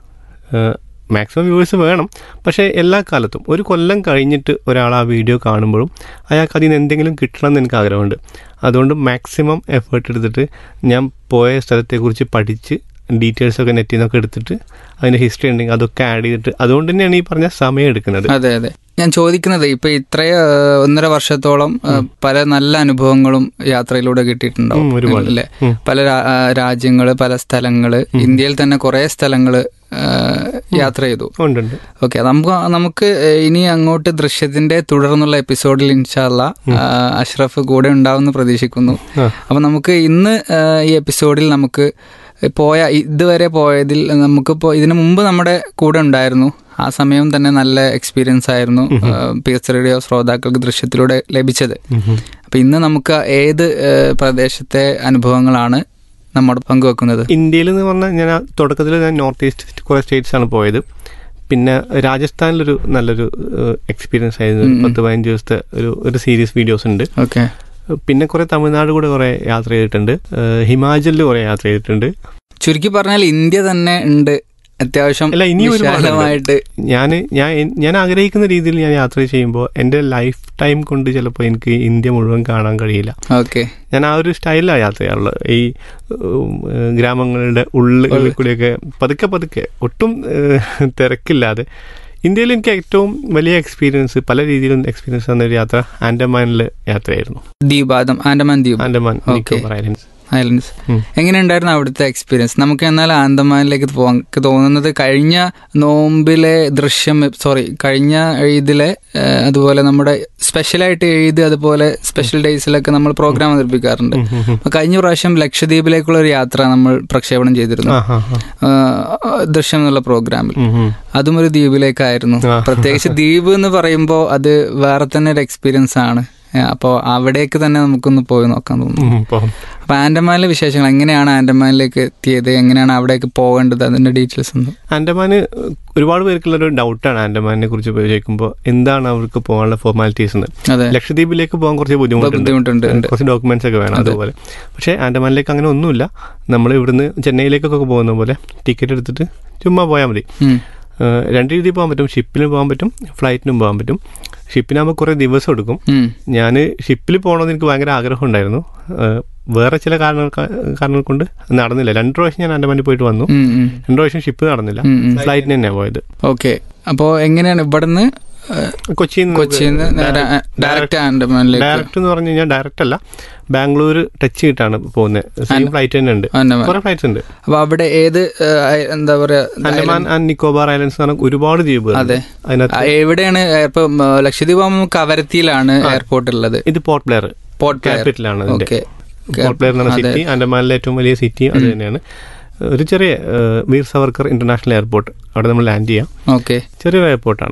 മാക്സിമം വ്യൂവേഴ്സ് വേണം പക്ഷേ എല്ലാ കാലത്തും ഒരു കൊല്ലം കഴിഞ്ഞിട്ട് ഒരാൾ ആ വീഡിയോ കാണുമ്പോഴും അയാൾക്ക് അതിൽ നിന്ന് എന്തെങ്കിലും കിട്ടണം എന്ന് എനിക്ക് ആഗ്രഹമുണ്ട് അതുകൊണ്ട് മാക്സിമം എഫേർട്ട് എടുത്തിട്ട് ഞാൻ പോയ സ്ഥലത്തെക്കുറിച്ച് പഠിച്ച് ഡീറ്റെയിൽസ് ഒക്കെ നെറ്റിൽ നിന്നൊക്കെ എടുത്തിട്ട് അതിൻ്റെ ഹിസ്റ്ററി ഉണ്ടെങ്കിൽ അതൊക്കെ ആഡ് ചെയ്തിട്ട് അതുകൊണ്ട് തന്നെയാണ് ഈ പറഞ്ഞ സമയം എടുക്കുന്നത് അതെ അതെ ഞാൻ ചോദിക്കുന്നത് ഇപ്പൊ ഇത്രയ ആ, ഒന്നര വർഷത്തോളം ആ, പല നല്ല അനുഭവങ്ങളും യാത്രയിലൂടെ കിട്ടിയിട്ടുണ്ടാവും ഉം, ഒരുപാട്. അല്ലേ ഉം. പല രാ- ആ, രാജ്യങ്ങള് പല സ്ഥലങ്ങള് ഇന്ത്യയിൽ തന്നെ കുറെ സ്ഥലങ്ങള് ആ, യാത്ര ചെയ്തു ഉണ്ട് ഉണ്ട് ഓക്കെ നമുക്ക് നമുക്ക് ഇനി അങ്ങോട്ട് ദൃശ്യത്തിന്റെ തുടർന്നുള്ള എപ്പിസോഡിൽ ഇൻഷാല്ല അഷ്റഫ് കൂടെ ഉണ്ടാവുമെന്ന് പ്രതീക്ഷിക്കുന്നു ആ. അപ്പൊ നമുക്ക് ഇന്ന് ആ, ഈ എപ്പിസോഡിൽ നമുക്ക് പോയ ഇതുവരെ പോയതിൽ നമുക്കിപ്പോൾ ഇതിനു മുമ്പ് നമ്മുടെ കൂടെ ഉണ്ടായിരുന്നു ആ സമയം തന്നെ നല്ല എക്സ്പീരിയൻസ് ആയിരുന്നു പി എസ് റേഡിയോ ശ്രോതാക്കൾക്ക് ദൃശ്യത്തിലൂടെ ലഭിച്ചത് അപ്പൊ ഇന്ന് നമുക്ക് ഏത് ആ, പ്രദേശത്തെ അനുഭവങ്ങളാണ് നമ്മോട് പങ്കുവെക്കുന്നത് ഇന്ത്യയിൽ എന്ന് പറഞ്ഞാൽ ഞാൻ തുടക്കത്തിൽ ഞാൻ നോർത്ത് ഈസ്റ്റ് കുറേ സ്റ്റേറ്റ്സ് ആണ് പോയത് പിന്നെ രാജസ്ഥാനിലൊരു നല്ലൊരു എക്സ്പീരിയൻസ് ആയിരുന്നു ഒരു ഉം. പത്ത് പതിനഞ്ച് ദിവസത്തെ ഒരു ഒരു സീരീസ് വീഡിയോസ് ഉണ്ട് ഓക്കെ പിന്നെ കുറേ തമിഴ്നാട് കൂടെ കുറേ യാത്ര ചെയ്തിട്ടുണ്ട് ഏഹ് ഹിമാചലിൽ കുറേ യാത്ര ചെയ്തിട്ടുണ്ട് ചുരുക്കി പറഞ്ഞാൽ ഇന്ത്യ തന്നെ ഉണ്ട് അത്യാവശ്യം അല്ല, ഇനിയും ഒരുപാടുണ്ട്. വിശാലമായിട്ട് ഞാൻ ഞാൻ ഞാൻ ആഗ്രഹിക്കുന്ന രീതിയിൽ ഞാൻ യാത്ര ചെയ്യുമ്പോൾ എൻ്റെ ലൈഫ് ടൈം കൊണ്ട് ചിലപ്പോൾ എനിക്ക് ഇന്ത്യ മുഴുവൻ കാണാൻ കഴിയില്ല ഓക്കെ ഞാൻ ആ ഒരു സ്റ്റൈലിലാണ് യാത്ര ചെയ്യാറുള്ളത് ഈ ഉം, ഏഹ്, ഗ്രാമങ്ങളുടെ ഉള്ളിൽ കൂടിയൊക്കെ പതുക്കെ പതുക്കെ ഒട്ടും ഏഹ്, തിരക്കില്ലാതെ ഇന്ത്യയിൽ എനിക്ക് ഏറ്റവും വലിയ എക്സ്പീരിയൻസ് പല രീതിയിലും എക്സ്പീരിയൻസ് തന്ന ഒരു യാത്ര ആൻഡമാനിൽ യാത്രയായിരുന്നു ദ്വീപാദം ആൻഡമാൻ ദ്വീപ് Andaman Okay. Nicobar islands islands ഉം. എങ്ങനെയുണ്ടായിരുന്നു അവിടുത്തെ എക്സ്പീരിയൻസ് നമുക്ക് എന്നാൽ ആൻഡമാനിലേക്ക് പോകാൻ എനിക്ക് തോന്നുന്നത് കഴിഞ്ഞ നോമ്പിലെ ദൃശ്യം സോറി കഴിഞ്ഞ എഴുതിലെ ഏഹ്, അതുപോലെ നമ്മുടെ സ്പെഷ്യലായിട്ട് എഴുതി അതുപോലെ സ്പെഷ്യൽ ഡേയ്സിലൊക്കെ നമ്മൾ പ്രോഗ്രാം അവതരിപ്പിക്കാറുണ്ട് അപ്പൊ കഴിഞ്ഞ പ്രാവശ്യം ലക്ഷദ്വീപിലേക്കുള്ള ഒരു യാത്ര നമ്മൾ പ്രക്ഷേപണം ചെയ്തിരുന്നു ആ ഹാ ഹാ ഏഹ്, ദൃശ്യം എന്നുള്ള പ്രോഗ്രാമിൽ ഉം, ഉം. അതും ഒരു ദ്വീപിലേക്കായിരുന്നു ആ. പ്രത്യേകിച്ച് ദ്വീപ് എന്ന് പറയുമ്പോൾ അത് വേറെ തന്നെ ഒരു എക്സ്പീരിയൻസ് ആണ് അപ്പോൾ അവിടേക്ക് തന്നെ നമുക്കൊന്ന് പോയി നോക്കാൻ തോന്നുന്നു ഉം, ഇപ്പം അപ്പൊ ആൻഡമാനിലെ വിശേഷങ്ങൾ എങ്ങനെയാണ് ആൻഡമാനിലേക്ക് എത്തിയത് എങ്ങനെയാണ് അവിടേക്ക് പോകേണ്ടത് അതിന്റെ ഡീറ്റെയിൽസ് ഒന്ന് ആൻഡമാന് ഒരുപാട് പേർക്കുള്ള ഒരു ഡൗട്ടാണ് ആൻഡമാനെ കുറിച്ച് ചോദിക്കുമ്പോൾ എന്താണ് അവർക്ക് പോകാനുള്ള ഫോർമാലിറ്റീസ് എന്ന് അതെ ലക്ഷദ്വീപിലേക്ക് പോകാൻ കുറച്ച് ബുദ്ധിമുട്ടുണ്ട് ബുദ്ധിമുട്ടുണ്ട് ഉണ്ട്. കുറച്ച് ഡോക്യുമെന്റ്സ് ഒക്കെ വേണം അതെ. അതുപോലെ പക്ഷേ ആൻഡമാനിലേക്ക് അങ്ങനെ ഒന്നുമില്ല നമ്മൾ ഇവിടുന്ന് ചെന്നൈയിലേക്കൊക്കെ പോകുന്ന പോലെ ടിക്കറ്റ് എടുത്തിട്ട് ചുമ്മാ പോയാൽ മതി ഉം. ഏഹ് രണ്ട് രീതിയിൽ പോകാൻ പറ്റും ഷിപ്പിന് പോകാൻ പറ്റും ഫ്ലൈറ്റിനും പോകാൻ പറ്റും ഷിപ്പിനാകുമ്പോൾ കുറേ ദിവസം എടുക്കും ഉം. ഞാൻ ഷിപ്പിൽ പോകണമെന്ന് എനിക്ക് ഭയങ്കര ആഗ്രഹം ഉണ്ടായിരുന്നു ഏഹ് വേറെ ചില കാരണങ്ങൾ കാരണങ്ങൾ കൊണ്ട് നടന്നില്ല രണ്ട് പ്രാവശ്യം ഞാൻ ആൻഡമാനിൽ പോയിട്ട് വന്നു ഉം, ഉം. രണ്ട് പ്രാവശ്യം ഷിപ്പ് നടന്നില്ല ഉം, ഉം. ഫ്ലൈറ്റിന് തന്നെയാണ് പോയത് ഓക്കെ അപ്പോ എങ്ങനെയാണ് ഇവിടുന്ന് കൊച്ചിയിൽ നിന്ന് കൊച്ചിയിൽ നിന്ന് നേരെ ഡയറക്റ്റ് ആൻഡമാനിലേക്ക് ഡയറക്റ്റ് എന്ന് പറഞ്ഞു കഴിഞ്ഞാൽ ഡയറക്റ്റ് അല്ല ബാംഗ്ലൂർ ടച്ച് ചെയ്തിട്ടാണ് പോകുന്നത് സെയിം ആൻഡ്- ഫ്ലൈറ്റ് തന്നെ ഉണ്ട് ആൻഡമാൻ കുറെ ഫ്ലൈറ്റ്സ് ഉണ്ട് അപ്പൊ അവിടെ ഏത് ഏഹ്, എന്താ പറയാ ആൻഡമാൻ ആൻഡ് നിക്കോബാർ ഐലൻഡ്സ് എന്ന് പറഞ്ഞാൽ ഒരുപാട് ദ്വീപ് അതെ. ആ, അതിനകത്ത് എവിടെയാണ് ഇപ്പൊ ഉം, ലക്ഷദ്വീപ് ആകുമ്പോൾ കവരത്തിയിലാണ് എയർപോർട്ട് ഉള്ളത് ഇത് പോർട്ട് പ്ലെയർ പോർട്ട് ക്യാപിറ്റലാണ് അതിന്റെ ഓക്കെ പോർട്ട് പ്ലെയർ എന്ന സിറ്റി ആൻഡമാനിലെ ഏറ്റവും വലിയ സിറ്റി അത് തന്നെയാണ് ഒരു ചെറിയ ഏഹ്, വീർ സവർക്കർ ഇന്റർനാഷണൽ എയർപോർട്ട് അവിടെ നമ്മൾ ലാൻഡ് ചെയ്യാം ഓക്കെ ചെറിയൊരു എയർപോർട്ടാണ്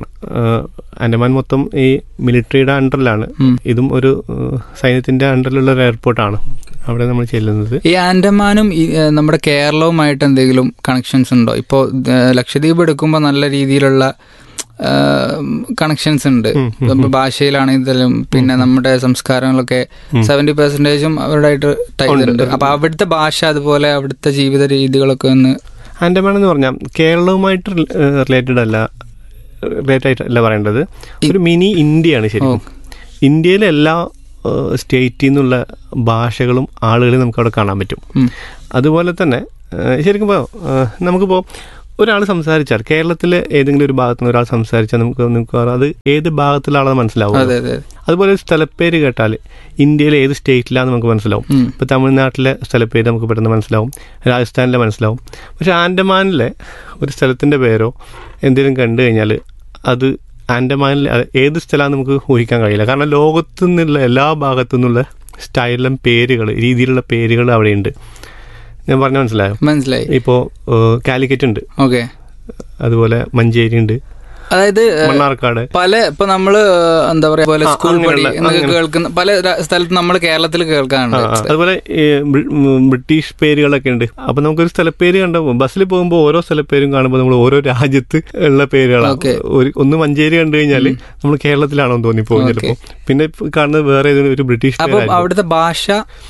ആൻഡമാൻ മൊത്തം ഈ മിലിറ്ററിയുടെ അണ്ടറിലാണ് ഉം. ഇതും ഒരു ഏഹ്, സൈന്യത്തിന്റെ അണ്ടറിലുള്ള ഒരു എയർപോർട്ടാണ് അവിടെ നമ്മൾ ചെല്ലുന്നത് ഈ ആൻഡമാനും ഈ, ഏഹ്, നമ്മുടെ കേരളവുമായിട്ട് എന്തെങ്കിലും കണക്ഷൻസ് ഉണ്ടോ ഇപ്പോൾ ലക്ഷദ്വീപ് എടുക്കുമ്പോൾ നല്ല രീതിയിലുള്ള കണക്ഷൻസ് ഉണ്ട് ഉം, ഉം, ഇപ്പൊ ഭാഷയിലാണെങ്കിലും പിന്നെ നമ്മുടെ സംസ്കാരങ്ങളൊക്കെ സെവന്റി പെർസെന്റേജും അവരുമായിട്ട് ടൈലുണ്ട് അപ്പൊ അവിടുത്തെ ഭാഷ അതുപോലെ അവിടുത്തെ ജീവിത രീതികളൊക്കെ ഒന്ന് ആൻഡമാൻ എന്ന് പറഞ്ഞാൽ കേരളവുമായിട്ട് റിലേറ്റഡ് അല്ല റിലേറ്റഡ് ആയിട്ടല്ല പറയേണ്ടത് ഒരു മിനി ഇന്ത്യയാണ് ശരിക്കും ഇന്ത്യയിലെ എല്ലാ സ്റ്റേറ്റിൽ നിന്നുള്ള ഭാഷകളും ആളുകളെയും നമുക്ക് അവിടെ കാണാൻ പറ്റും ഉം. അതുപോലെ തന്നെ ഏഹ്, ശരിക്കും ഇപ്പോൾ ഏഹ്, നമുക്കിപ്പോൾ ഒരാൾ സംസാരിച്ചാൽ കേരളത്തിലെ ഏതെങ്കിലും ഒരു ഭാഗത്ത് നിന്ന് ഒരാൾ സംസാരിച്ചാൽ നമുക്ക് നമുക്ക് അത് ഏത് ഭാഗത്തിലാണെന്ന് മനസ്സിലാവും അതെ അതെ അതുപോലെ ഒരു സ്ഥലപ്പേര് കേട്ടാൽ ഇന്ത്യയിലെ ഏത് സ്റ്റേറ്റിലാണെന്ന് നമുക്ക് മനസ്സിലാവും ഉം. ഇപ്പോൾ തമിഴ്നാട്ടിലെ സ്ഥലപ്പേര് നമുക്ക് പെട്ടെന്ന് മനസ്സിലാവും രാജസ്ഥാനിലെ മനസ്സിലാവും പക്ഷെ ആൻഡമാനിലെ ഒരു സ്ഥലത്തിൻ്റെ പേരോ എന്തെങ്കിലും കണ്ടു കഴിഞ്ഞാൽ അത് ആൻഡമാനിൽ അത് ഏത് സ്ഥലമാണെന്ന് നമുക്ക് ഊഹിക്കാൻ കഴിയില്ല കാരണം ലോകത്തു നിന്നുള്ള എല്ലാ ഭാഗത്തു നിന്നുള്ള സ്റ്റൈലിലും പേരുകൾ രീതിയിലുള്ള പേരുകൾ അവിടെയുണ്ട് ഞാൻ പറഞ്ഞ മനസ്സിലായോ മനസ്സിലായി ഇപ്പോൾ കാലിക്കറ്റ് ഉണ്ട് ഓക്കെ അതുപോലെ മഞ്ചേരി ഉണ്ട് അതായത് ഏഹ്, മണ്ണാർക്കാട് പല ഇപ്പൊ നമ്മള് ഏഹ്, എന്താ പറയാ പോലെ ആ, സ്കൂൾ പടി അങ്ങനെയുള്ള- എന്നൊക്കെ അങ്ങനെ. കേൾക്കുന്ന പല ര- സ്ഥലത്ത് നമ്മൾ കേരളത്തിൽ ആ, കേൾക്കാറുണ്ട് ആ. അതുപോലെ ഈ ബ്രി- ഉം, ബ്രിട്ടീഷ് പേരുകളൊക്കെ ഉണ്ട് അപ്പൊ നമുക്കൊരു സ്ഥലപ്പേര് കണ്ട ബസ്സിൽ പോകുമ്പോൾ ഓരോ സ്ഥലപ്പേരും കാണുമ്പോൾ നമ്മൾ ഓരോ രാജ്യത്ത് ഉള്ള പേരുകളാണ് Okay. ഒരു ഒന്ന് മഞ്ചേരി കണ്ടു കഴിഞ്ഞാൽ നമ്മൾ കേരളത്തിലാണോ എന്ന് തോന്നിപ്പോകും Okay. ചിലപ്പോൾ പിന്നെ ഇപ്പൊ കാണുന്നത് വേറെ ഏതെങ്കിലും ഒരു ബ്രിട്ടീഷ് അപ്പം പേരായിരിക്കും. അവിടുത്തെ ഭാഷ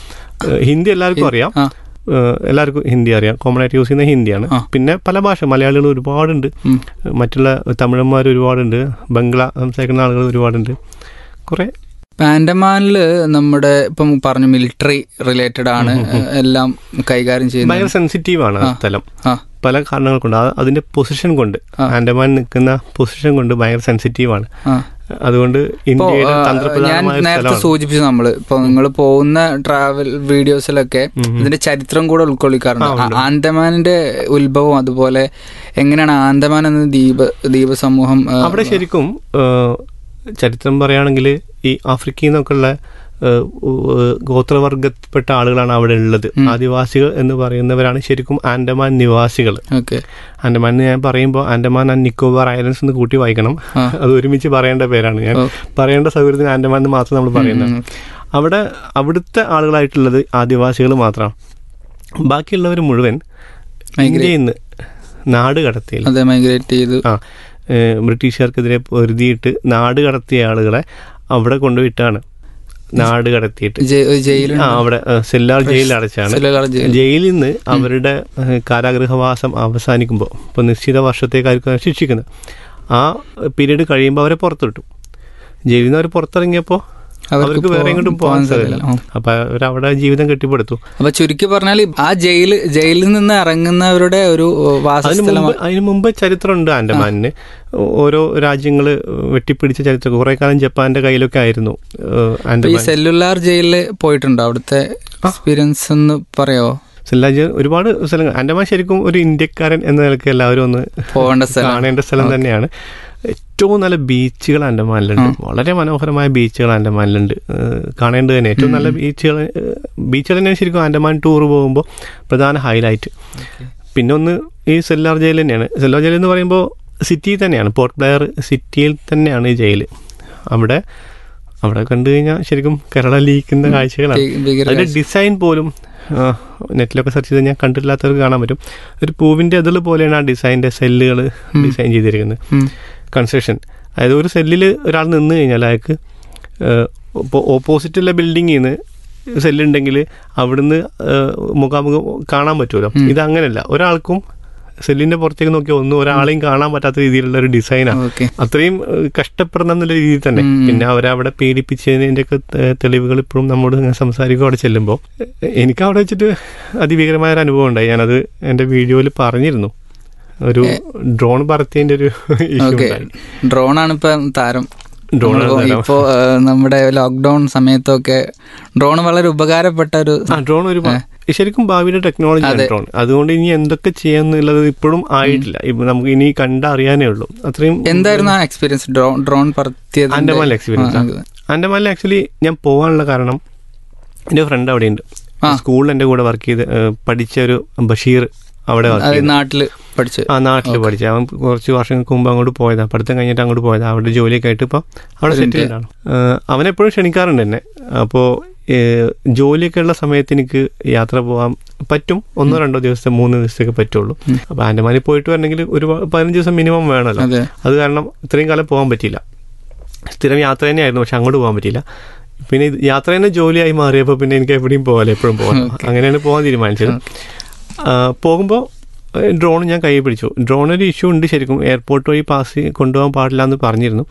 ഏഹ് ഹിന്ദി എല്ലാവർക്കും അറിയാം ആ ഏഹ് എല്ലാവർക്കും ഹിന്ദി അറിയാം കോമൺ ആയിട്ട് യൂസ് ചെയ്യുന്ന ഹിന്ദിയാണ് ആ. പിന്നെ പല ഭാഷ മലയാളികൾ ഒരുപാടുണ്ട് ഉം. മറ്റുള്ള തമിഴന്മാർ ഒരുപാടുണ്ട് ബംഗ്ല സംസാരിക്കുന്ന ആളുകൾ ഒരുപാടുണ്ട് കുറെ ആൻഡമാനില് നമ്മുടെ ഇപ്പം പറഞ്ഞു മിലിറ്ററി റിലേറ്റഡ് ആണ് എല്ലാം കൈകാര്യം ഭയങ്കര ചെയ്യുന്നത് സെൻസിറ്റീവ് ആണ് ആ ആ. സ്ഥലം ആ പല കാരണങ്ങൾ കൊണ്ട് ആ- അതിന്റെ പൊസിഷൻ കൊണ്ട് ആ. ആൻഡമാൻ നിൽക്കുന്ന പൊസിഷൻ കൊണ്ട് ഭയങ്കര സെൻസിറ്റീവ് ആണ് ആ അതുകൊണ്ട് ഇപ്പോ ഇന്ത്യയുടെ ആ, ഞാൻ തന്ത്രപ്രധാനമായ നേരത്തെ സ്ഥലമാണ് സൂചിപ്പിച്ചു നമ്മള് ഇപ്പൊ നിങ്ങൾ പോകുന്ന ട്രാവൽ വീഡിയോസിലൊക്കെ ഉം. ഇതിന്റെ ചരിത്രം കൂടെ ഉൾക്കൊള്ളിക്കാറുണ്ട് ആ, ഉണ്ട്. ആ- ആൻഡമാനിന്റെ ഉത്ഭവം അതുപോലെ എങ്ങനെയാണ് ആൻഡമാൻ എന്ന ദ്വീപ് ദ്വീപ സമൂഹം ആ, അവിടെ ശരിക്കും ഏഹ്, ചരിത്രം പറയുകയാണെങ്കിൽ ഈ ആഫ്രിക്കയിൽ നിന്നൊക്കെയുള്ള ഏഹ്, ഉ- ഗോത്രവർഗപ്പെട്ട ആളുകളാണ് അവിടെ ഉള്ളത് ആദിവാസികൾ എന്ന് പറയുന്നവരാണ് ശരിക്കും ആൻഡമാൻ നിവാസികൾ ഓക്കെ ആൻഡമാൻ എന്ന് ഞാൻ പറയുമ്പോൾ ആൻഡമാൻ ആൻഡ് നിക്കോബാർ ഐലൻഡ്സ് എന്ന് കൂട്ടി വായിക്കണം ആ. അത് ഒരുമിച്ച് പറയേണ്ട പേരാണ് ഞാൻ ഓ. പറയേണ്ട സൗകര്യത്തിന് ആൻഡമാൻ എന്ന് മാത്രം നമ്മൾ പറയുന്നത് ഉം, അവിടെ അവിടുത്തെ ആളുകളായിട്ടുള്ളത് ആദിവാസികൾ മാത്രമാണ് ബാക്കിയുള്ളവർ മുഴുവൻ Migrate. ഇന്ത്യയിൽ നിന്ന് നാട് കടത്തിയില്ല അതെ മൈഗ്രേറ്റ് ചെയ്തു ആ ഏഹ് ബ്രിട്ടീഷുകാർക്കെതിരെ പൊരുതിയിട്ട് നാട് കടത്തിയ ആളുകളെ അവിടെ കൊണ്ടുപോയിട്ടാണ് നാട് കടത്തിയിട്ട് ജെ- ജയിലുണ്ട്. ആ അവിടെ ഏഹ് സെല്ലാർ ജയിലിൽ അടച്ചാണ് സെല്ലുലാർ ജയിൽ. ജയിലിൽ നിന്ന് അവരുടെ ഏഹ് കാരാഗൃഹവാസം അവസാനിക്കുമ്പോൾ ഇപ്പോൾ നിശ്ചിത വർഷത്തേക്കായിരിക്കും ശിക്ഷിക്കുന്നത് ആ പീരീഡ് കഴിയുമ്പോൾ അവരെ പുറത്തുവിട്ടു ജയിലിൽ നിന്ന് അവർ പുറത്തിറങ്ങിയപ്പോൾ അവർക്ക് അവർക്ക് വേറെ പോവാൻ- എങ്ങോട്ടും പോകാൻ പോവാൻ സാധിക്കില്ല സാധിക്കില്ല. അപ്പൊ അവരവിടെ ജീവിതം കെട്ടിപ്പടുത്തു അപ്പൊ ചുരുക്കി പറഞ്ഞാൽ ആ ജയിൽ ജയിലിൽ നിന്ന് ഇറങ്ങുന്നവരുടെ ഒരു അതിന് വാസസ്ഥലം മുമ്പ് അതിന് മുമ്പ് ചരിത്രമുണ്ട് ആൻഡമാനിന് ഓരോ രാജ്യങ്ങൾ വെട്ടിപ്പിടിച്ച ചരിത്രം കുറെ കാലം ജപ്പാന്റെ കയ്യിലൊക്കെ ആയിരുന്നു ഏഹ്, ഈ ആൻഡമാൻ സെല്ലുലാർ ജയിലിൽ പോയിട്ടുണ്ടോ അവിടുത്തെ എക്സ്പീരിയൻസ് ഒന്ന് പറയോ സെല്ലാജ് ഒരുപാട് സ്ഥലങ്ങൾ ആൻഡമാൻ ശരിക്കും ഒരു ഇന്ത്യക്കാരൻ എന്ന നിലയ്ക്ക് എല്ലാവരും ഒന്ന് പോകേണ്ട സ്ഥലം കാണേണ്ട സ്ഥലം തന്നെയാണ് ഏറ്റവും നല്ല ബീച്ചുകൾ ആൻഡമാനിലുണ്ട് വളരെ മനോഹരമായ ബീച്ചുകൾ ആൻഡമാനിലുണ്ട് ഏഹ് കാണേണ്ടത് തന്നെ ഏറ്റവും നല്ല ബീച്ചുകൾ ഏഹ് ബീച്ചുകൾ തന്നെയാണ് ശരിക്കും ആൻഡമാൻ ടൂർ പോകുമ്പോൾ പ്രധാന ഹൈലൈറ്റ് പിന്നെ ഒന്ന് ഈ സെല്ലാർ ജയിൽ തന്നെയാണ് സെല്ലാർ ജയിൽ എന്ന് പറയുമ്പോൾ സിറ്റിയിൽ തന്നെയാണ് പോർട്ട് ബ്ലെയർ സിറ്റിയിൽ തന്നെയാണ് ഈ ജയിൽ അവിടെ അവിടെ കണ്ടു കഴിഞ്ഞാൽ ശരിക്കും കേരള ലീക്കുന്ന കാഴ്ചകളാണ് ഭീ- ഭീകര അതിന്റെ കാഴ്ച. ഡിസൈൻ പോലും ആ, നെറ്റിലൊക്കെ സെർച്ച് ചെയ്ത് ഞാൻ കണ്ടിട്ടില്ലാത്തവർക്ക് കാണാൻ പറ്റും ഒരു പൂവിന്റെ അതിൽ പോലെയാണ് ആ ഡിസൈൻ്റെ സെല്ലുകൾ ഡിസൈൻ ചെയ്തിരിക്കുന്നത് ഉം. കൺസ്ട്രക്ഷൻ അതായത് ഒരു സെല്ലിൽ ഒരാൾ നിന്ന് കഴിഞ്ഞാൽ അയാൾക്ക് ഇപ്പോൾ ഓപ്പോസിറ്റുള്ള ബിൽഡിങ്ങിൽ നിന്ന് സെല്ലുണ്ടെങ്കിൽ അവിടുന്ന് ഏഹ്, മുഖാമുഖം കാണാൻ പറ്റുമല്ലോ ഇത് അങ്ങനെയല്ല ഒരാൾക്കും സെല്ലിന്റെ പുറത്തേക്ക് നോക്കിയാൽ ഒന്നും ഒരാളെയും കാണാൻ പറ്റാത്ത രീതിയിലുള്ള ഒരു ഡിസൈനാണ് ഓക്കെ അത്രയും ഏഹ്, കഷ്ടപ്പെടണം എന്നുള്ള രീതിയിൽ തന്നെ ഉം. പിന്നെ അവരെ അവിടെ പീഡിപ്പിച്ചതിന്റെ ഒക്കെ തെളിവുകൾ ഇപ്പോഴും നമ്മോട് ഇങ്ങനെ സംസാരിക്കും അവിടെ ചെല്ലുമ്പോൾ എനിക്ക് അവിടെ വെച്ചിട്ട് അതിഭീകരമായ ഒരു അനുഭവം ഉണ്ടായി ഞാനത് എൻ്റെ വീഡിയോയിൽ പറഞ്ഞിരുന്നു ഒരു ഡ്രോൺ പറത്തിയതിന്റെ ഒരു ഇഷ്യൂ ഓക്കെ ഉണ്ടായി ഡ്രോണാണ് ഇപ്പൊ താരം ഡ്രോൺ നമ്മളിപ്പോ- ഇപ്പോ ആ, നമ്മുടെ ലോക്ക്ഡൌൺ സമയത്തൊക്കെ ഡ്രോൺ വളരെ ഉപകാരപ്പെട്ട ഒരു ആ ഡ്രോൺ ഒരു ശരിക്കും ഭാവിയുടെ ടെക്നോളജി ഡ്രോൺ അതുകൊണ്ട് ഇനി എന്തൊക്കെ ചെയ്യാന്നുള്ളത് ഇപ്പോഴും ആയിട്ടില്ല ഇപ്പൊ നമുക്ക് ഇനി കണ്ടറിയാനേ ഉള്ളൂ അത്രയും എന്തായിരുന്നു ആ എക്സ്പീരിയൻസ് ഡ്രോൺ ഡ്രോൺ പറത്തിയത് ആൻഡമാനിലെ എക്സ്പീരിയൻസ് ആൻഡമാനിൽ ആക്ച്വലി ഞാൻ പോകാനുള്ള കാരണം എൻ്റെ ഫ്രണ്ട് അവിടെയുണ്ട് ആ. സ്കൂളിൽ എൻ്റെ കൂടെ വർക്ക് ചെയ്ത് ഏഹ്, പഠിച്ച ഒരു ബഷീർ അവിടെ വർക്ക് ചെയ്തു നാട്ടില് പഠിച്ച് ആ നാട്ടിൽ പഠിച്ച അവൻ കുറച്ച് വർഷങ്ങൾക്ക് മുമ്പ് അങ്ങോട്ട് പോയതാ പഠിത്തം കഴിഞ്ഞിട്ട് അങ്ങോട്ട് പോയതാ അവിടെ ജോലിയൊക്കെ ആയിട്ട് ഇപ്പം അവിടെ ഒരു സെറ്റിൽഡ് ആണ് അവനെപ്പോഴും ക്ഷണിക്കാറുണ്ട് എന്നെ അപ്പോൾ ജോലിയൊക്കെ ഉള്ള സമയത്ത് എനിക്ക് യാത്ര പോകാൻ പറ്റും ഒന്നോ രണ്ടോ ദിവസത്തെ മൂന്ന് ദിവസത്തേക്ക് പറ്റുള്ളൂ അപ്പോൾ ആൻഡമാനിൽ പോയിട്ട് വരണമെങ്കിൽ ഒരു പതിനഞ്ച് ദിവസം മിനിമം വേണമല്ലോ അതെ അത് കാരണം ഇത്രയും കാലം പോകാൻ പറ്റിയില്ല സ്ഥിരം യാത്ര തന്നെയായിരുന്നു പക്ഷെ അങ്ങോട്ട് പോകാൻ പറ്റിയില്ല പിന്നെ ഇത് യാത്ര തന്നെ ജോലിയായി മാറിയപ്പോൾ പിന്നെ എനിക്ക് എവിടെയും പോകാലോ എപ്പോഴും പോകാം അങ്ങനെയാണ് പോകാൻ തീരുമാനിച്ചത് പോകുമ്പോൾ ഡ്രോൺ ഞാൻ കൈ പിടിച്ചു ഡ്രോൺ ഒരു ഇഷ്യൂ ഉണ്ട് ശരിക്കും എയർപോർട്ട് വഴി പാസ് കൊണ്ടുപോകാൻ പാടില്ല എന്ന് പറഞ്ഞിരുന്നു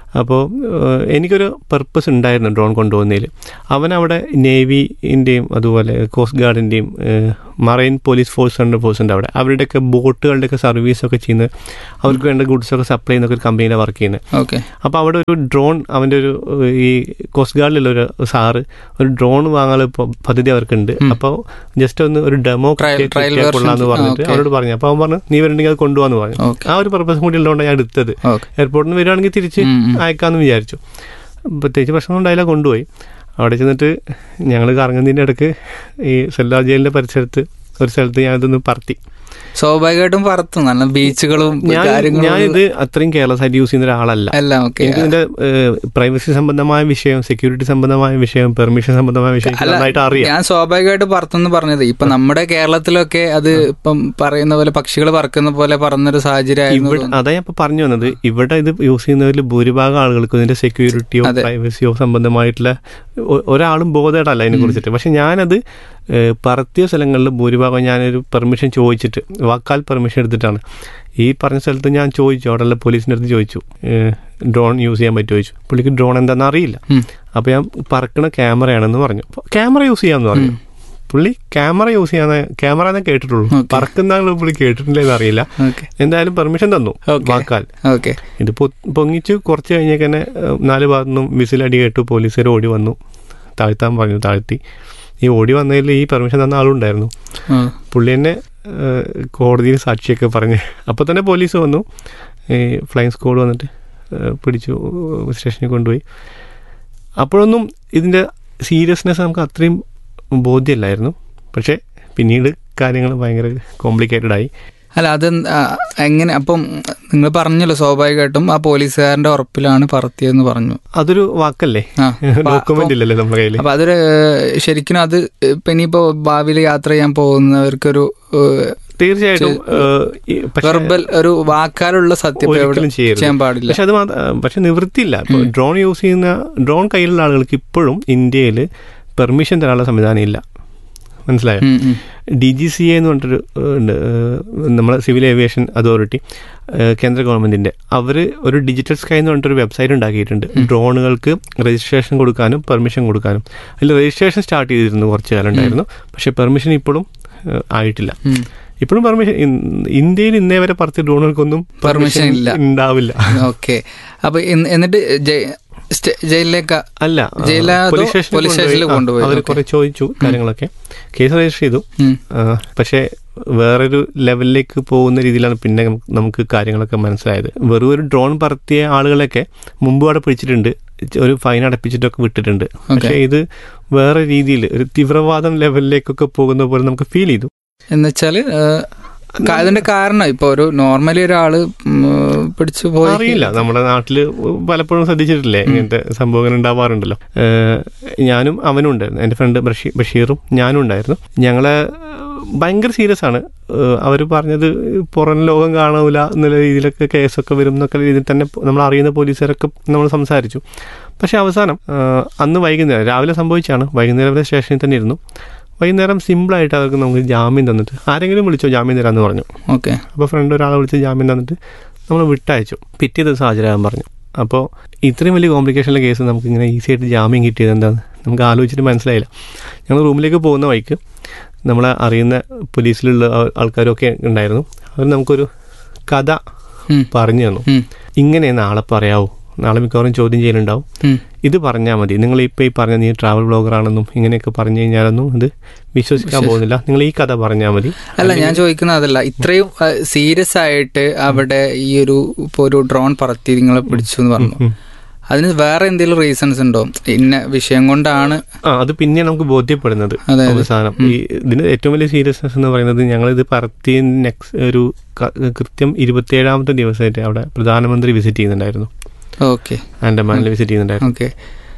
അപ്പോൾ എനിക്കൊരു പർപ്പസ് ഉണ്ടായിരുന്നു ഡ്രോൺ കൊണ്ടുപോകുന്നതിൽ അവൻ അവിടെ നേവിൻ്റെയും അതുപോലെ കോസ്റ്റ് ഗാർഡിൻ്റെയും marine police force hundred force ഉണ്ട് അവിടെ അവരുടെയൊക്കെ ബോട്ടുകളുടെയൊക്കെ സർവീസൊക്കെ ചെയ്യുന്നത് അവർക്ക് വേണ്ട ഗുഡ്സൊക്കെ സപ്ലൈ ചെയ്യുന്ന ഒരു കമ്പനിയിലാണ് വർക്ക് ചെയ്യുന്നത് ഓക്കെ അപ്പോൾ അവിടെ ഒരു ഡ്രോൺ അവൻ്റെ ഒരു ഏഹ്, ഈ കോസ്റ്റ് ഗാർഡിലുള്ള ഒരു സാറ് ഒരു ഡ്രോൺ വാങ്ങാൻ ഇപ്പോൾ പദ്ധതി അവർക്കുണ്ട് ഉം. അപ്പോൾ ജസ്റ്റ് ഒന്ന് ഒരു ഡെമോ Trial- trial version. കൊള്ളാന്ന് പറഞ്ഞിട്ട് ആ, okay. അവരോട് പറഞ്ഞു അപ്പോൾ അവൻ പറഞ്ഞു നീ വരണ്ടെങ്കിൽ അത് കൊണ്ടുപോകാന്ന് പറഞ്ഞു ഓക്കെ ആ ഒരു പർപ്പസ് കൂടി ഉള്ളതുകൊണ്ട് ഞാൻ എടുത്തത് ഓക്കെ എയർപോർട്ടിൽ നിന്ന് വരികയാണെങ്കിൽ തിരിച്ച് ഉം, ഉം. അയക്കാമെന്ന് വിചാരിച്ചു പ്രത്യേകിച്ച് പ്രശ്നം ഉണ്ടായില്ല കൊണ്ടുപോയി അവിടെ ചെന്നിട്ട് ഞങ്ങൾ കറങ്ങുന്നതിൻ്റെ ഇടയ്ക്ക് ഈ സെല്ലാർ ജയിലിൻ്റെ പരിസരത്ത് ഒരു സ്ഥലത്ത് ഞാനിതൊന്ന് പറത്തി സ്വാഭാവികമായിട്ടും പറത്തും നല്ല ബീച്ചുകളും ഞാൻ കാര്യങ്ങളും ഞാനിത് അത്രയും കെയർലെസ് ആയിട്ട് യൂസ് ചെയ്യുന്ന ഒരാളല്ല എല്ലാം ഓക്കെ എനിക്ക് ഇതിന്റെ പ്രൈവസി സംബന്ധമായ വിഷയം സെക്യൂരിറ്റി സംബന്ധമായ വിഷയം പെർമിഷൻ സംബന്ധമായ വിഷയം എനിക്ക് അല്ല, നന്നായിട്ട് അറിയാം ഞാൻ സ്വാഭാവികമായിട്ട് പറത്തെന്ന് പറഞ്ഞത് ഇപ്പൊ നമ്മുടെ കേരളത്തിലൊക്കെ അത് ഇപ്പം പറയുന്ന പോലെ പക്ഷികൾ പറക്കുന്ന പോലെ പറന്നൊരു സാഹചര്യമായിരുന്നു ഇവിടെ അതാ ഞാൻ ഇപ്പൊ പറഞ്ഞു വന്നത് ഇവിടെ ഇത് യൂസ് ചെയ്യുന്നവരിൽ ഭൂരിഭാഗം ആളുകൾക്കും ഇതിന്റെ സെക്യൂരിറ്റിയോ അതെ. പ്രൈവസിയോ സംബന്ധമായിട്ടുള്ള ഒ- ഒരാളും ബോധേടല്ല അതിനെ കുറിച്ചിട്ട് പക്ഷെ ഞാനത് ഏഹ്, പറത്തിയ സ്ഥലങ്ങളിൽ ഭൂരിഭാഗം ഞാനൊരു പെർമിഷൻ ചോദിച്ചിട്ട് വാക്കാൽ പെർമിഷൻ എടുത്തിട്ടാണ് ഈ പറഞ്ഞ സ്ഥലത്ത് ഞാൻ ചോദിച്ചു അവിടെയുള്ള പോലീസിൻ്റെ അടുത്ത് ചോദിച്ചു ഡ്രോൺ യൂസ് ചെയ്യാൻ പറ്റുമോ ചോദിച്ചു പുള്ളിക്ക് ഡ്രോൺ എന്താണെന്ന് അറിയില്ല ഉം. അപ്പോൾ ഞാൻ പറക്കണ ക്യാമറയാണെന്ന് പറഞ്ഞു ക്യാമറ യൂസ് ചെയ്യാമെന്ന് പറഞ്ഞു പുള്ളി ക്യാമറ യൂസ് ചെയ്യാന്ന് ക്യാമറ എന്നേ കേട്ടിട്ടുള്ളൂ Okay. പറക്കുന്ന ആൾ പുള്ളി കേട്ടിട്ടില്ലെന്ന് അറിയില്ല ഓക്കെ എന്തായാലും പെർമിഷൻ തന്നു Okay. വാക്കാൽ ഓക്കെ ഇത് പൊ- പൊങ്ങിച്ച് കുറച്ച് കഴിഞ്ഞേക്ക് തന്നെ ഏഹ്, നാല് ഭാഗത്തുനിന്നും വിസിലടി കേട്ടു പോലീസുകാർ ഓടി വന്നു താഴ്ത്താൻ പറഞ്ഞു താഴ്ത്തി ഈ ഓടി വന്നതിൽ ഈ പെർമിഷൻ തന്ന ആളുണ്ടായിരുന്നു പുള്ളി തന്നെ ഏഹ്, കോടതിയിൽ സാക്ഷിയൊക്കെ പറഞ്ഞ് അപ്പോൾ തന്നെ പോലീസ് വന്നു ഈ ഫ്ലൈങ് സ്ക്വാഡ് വന്നിട്ട് ഏഹ്, പിടിച്ചു ഏഹ്, സ്റ്റേഷനിൽ കൊണ്ടുപോയി അപ്പോഴൊന്നും ഇതിൻ്റെ സീരിയസ്നെസ് നമുക്ക് അത്രയും ബോധ്യമില്ലായിരുന്നു പക്ഷേ പിന്നീട് കാര്യങ്ങൾ ഭയങ്കര കോംപ്ലിക്കേറ്റഡ് ആയി അല്ല അത് എങ്ങനെ അപ്പം നിങ്ങൾ പറഞ്ഞല്ലോ സ്വാഭാവികമായിട്ടും ആ പോലീസുകാരന്റെ ഉറപ്പിലാണ് പറത്തിയതെന്ന് പറഞ്ഞു അതൊരു വാക്കല്ലേ ആ അപ്പൊ- ഡോക്യുമെന്റ് ഇല്ലല്ലോ നമ്മുടെ കയ്യിൽ അപ്പൊ അതൊരു ഏഹ്, ശരിക്കും അത് ഇപ്പൊ ഇനിയിപ്പോ ഭാവിയിൽ യാത്ര ചെയ്യാൻ പോകുന്നവർക്കൊരു തീർച്ചയായിട്ടും ഏഹ്, ഈ പക്ഷേ വെർബൽ ഒരു വാക്കാലുള്ള സത്യം ഇപ്പൊ എവിടെ ഒരിക്കലും ചെയ്യരുത്. ചെയ്യാൻ പാടില്ല പക്ഷെ അത് മാത്ര- പക്ഷെ നിവൃത്തിയില്ല ഇപ്പോൾ ഡ്രോൺ യൂസ് ചെയ്യുന്ന ഡ്രോൺ കയ്യിലുള്ള ആളുകൾക്ക് ഇപ്പോഴും ഇന്ത്യയിൽ പെർമിഷൻ തരാനുള്ള സംവിധാനം ഇല്ല മനസ്സിലായോ ഉം, ഉം. ഡി ജി സി എ എന്ന് പറഞ്ഞിട്ടൊരു ഏഹ്, ഉണ്ട് ഏഹ്, നമ്മുടെ സിവിൽ ഏവിയേഷൻ അതോറിറ്റി ഏഹ്, കേന്ദ്ര ഗവൺമെന്റിന്റെ അവർ ഒരു ഡിജിറ്റൽ സ്കൈ എന്ന് പറഞ്ഞിട്ടൊരു വെബ്സൈറ്റ് ഉണ്ടാക്കിയിട്ടുണ്ട് ഡ്രോണുകൾക്ക് രജിസ്ട്രേഷൻ കൊടുക്കാനും പെർമിഷൻ കൊടുക്കാനും അതിൽ രജിസ്ട്രേഷൻ സ്റ്റാർട്ട് ചെയ്തിരുന്നു കുറച്ച് കാലം ഉണ്ടായിരുന്നു പക്ഷേ പെർമിഷൻ ഇപ്പോഴും ഏഹ്, ആയിട്ടില്ല ഉം. ഇപ്പോഴും പെർമിഷൻ ഇന്ത്യയിൽ ഇന്നേ വരെ പറത്തിയ ഡ്രോണുകൾക്കൊന്നും Permission ഇല്ല. ഉണ്ടാവില്ല ഓക്കെ അപ്പൊ ഇന്ന് എന്നിട്ട് ജയി- സ്റ്റേ- ജയിലിലേക്ക് അല്ല ജയിലിലോ അതോ പോലീസ് സ്റ്റേഷനിൽ പോലീസ് സ്റ്റേഷനിൽ കൊണ്ടുപോയി അവർ ഓക്കെ. കുറെ ചോദിച്ചു കാര്യങ്ങളൊക്കെ കേസ് രജിസ്റ്റർ ചെയ്തു ഉം. ആ, പക്ഷേ വേറൊരു ലെവലിലേക്ക് പോകുന്ന രീതിയിലാണ് പിന്നെ നമുക്ക് നമുക്ക് കാര്യങ്ങളൊക്കെ മനസ്സിലായത് വെറും ഒരു ഡ്രോൺ പറത്തിയ ആളുകളൊക്കെ മുമ്പ് അവിടെ പിടിച്ചിട്ടുണ്ട് ഒരു ഫൈൻ അടപ്പിച്ചിട്ടൊക്കെ വിട്ടിട്ടുണ്ട് പക്ഷേ ഇത് വേറെ രീതിയിൽ ഒരു തീവ്രവാദം ലെവലിലേക്കൊക്കെ പോകുന്ന പോലെ നമുക്ക് ഫീൽ ചെയ്തു എന്നുവെച്ചാല് ഏഹ്, ക- അതിന്റെ കാരണം ഇപ്പൊ ഒരു നോർമലി ഒരാള് ഉം, പിടിച്ചു പോയി അറിയില്ല നമ്മുടെ നാട്ടില് പലപ്പോഴും ശ്രദ്ധിച്ചിട്ടില്ലേ ഇങ്ങനത്തെ സംഭവങ്ങൾ ഉണ്ടാവാറുണ്ടല്ലോ ഏഹ് ഞാനും അവനും ഉണ്ടായിരുന്നു എൻ്റെ ഫ്രണ്ട് ബഷീ ബഷീറും ഞാനും ഉണ്ടായിരുന്നു ഞങ്ങളെ ഭയങ്കര സീരിയസ് ആണ് അവർ പറഞ്ഞത് പുറം ലോകം കാണൂല എന്നുള്ള രീതിയിലൊക്കെ കേസൊക്കെ വരും എന്നൊക്കെ രീതിയിൽ തന്നെ നമ്മൾ അറിയുന്ന പോലീസുകാരൊക്കെ നമ്മൾ സംസാരിച്ചു പക്ഷെ അവസാനം ഏഹ് അന്ന് വൈകുന്നേരം രാവിലെ സംഭവിച്ചാണ് വൈകുന്നേരം വരെ സ്റ്റേഷനിൽ തന്നെ ഇരുന്നു വൈകുന്നേരം സിമ്പിളായിട്ട് അവർക്ക് നമുക്ക് ജാമ്യം തന്നിട്ട് ആരെങ്കിലും വിളിച്ചോ ജാമ്യം തരാമെന്ന് പറഞ്ഞു ഓക്കെ അപ്പോൾ ഫ്രണ്ട് ഒരാളെ വിളിച്ച് ജാമ്യം തന്നിട്ട് നമ്മൾ വിട്ടയച്ചു പിറ്റേ ദിവസം ഹാജരാകാൻ പറഞ്ഞു അപ്പോൾ ഇത്രയും വലിയ കോംപ്ലിക്കേഷനിലെ കേസ് നമുക്ക് ഇങ്ങനെ ഈസി ആയിട്ട് ജാമ്യം കിട്ടിയത് എന്താന്ന് നമുക്ക് ആലോചിച്ചിട്ട് മനസ്സിലായില്ല ഞങ്ങൾ റൂമിലേക്ക് പോകുന്ന വഴിക്ക് നമ്മളെ അറിയുന്ന പോലീസിലുള്ള ആ- ആൾക്കാരൊക്കെ ഉണ്ടായിരുന്നു അവർ നമുക്കൊരു കഥ ഉം. പറഞ്ഞു തന്നു ഉം. ഇങ്ങനെ നാളെ പറയാവൂ നാളെ മിക്കവാറും ചോദ്യം ചെയ്യലുണ്ടാവും ഉം. ഇത് പറഞ്ഞാൽ മതി നിങ്ങൾ ഇപ്പോൾ ഈ പറഞ്ഞ നീ ട്രാവൽ ബ്ലോഗറാണെന്നും ഇങ്ങനെയൊക്കെ പറഞ്ഞു കഴിഞ്ഞാലൊന്നും ഇത് വിശ്വസിക്കാൻ പോകുന്നില്ല നിങ്ങൾ ഈ കഥ പറഞ്ഞാൽ മതി അല്ല ഞാൻ ചോദിക്കുന്നത് അതല്ല ഇത്രയും സീരിയസ് ആയിട്ട് അവിടെ ഈ ഒരു ഇപ്പൊ ഒരു ഡ്രോൺ പറത്തി നിങ്ങളെ പിടിച്ചു എന്ന് പറഞ്ഞു ഉം. അതിന് വേറെ എന്തെങ്കിലും റീസൺസ് ഉണ്ടോ ഇന്ന വിഷയം കൊണ്ടാണ് ആ അത് പിന്നെ നമുക്ക് ബോധ്യപ്പെടുന്നത് അതെ, അതെ. അവസാനം ഈ ഇതിന് ഏറ്റവും വലിയ സീരിയസ്നെസ് എന്ന് പറയുന്നത് ഞങ്ങൾ ഇത് പറത്തി നെക്സ്റ്റ് ഒരു ക- കൃത്യം ഇരുപത്തിയേഴാമത്തെ ദിവസമായിട്ട് അവിടെ പ്രധാനമന്ത്രി വിസിറ്റ് ചെയ്യുന്നുണ്ടായിരുന്നു ഓക്കെ ആൻഡമാനിൽ വിസിറ്റ് ചെയ്യുന്നുണ്ടായിരുന്നു ഓക്കെ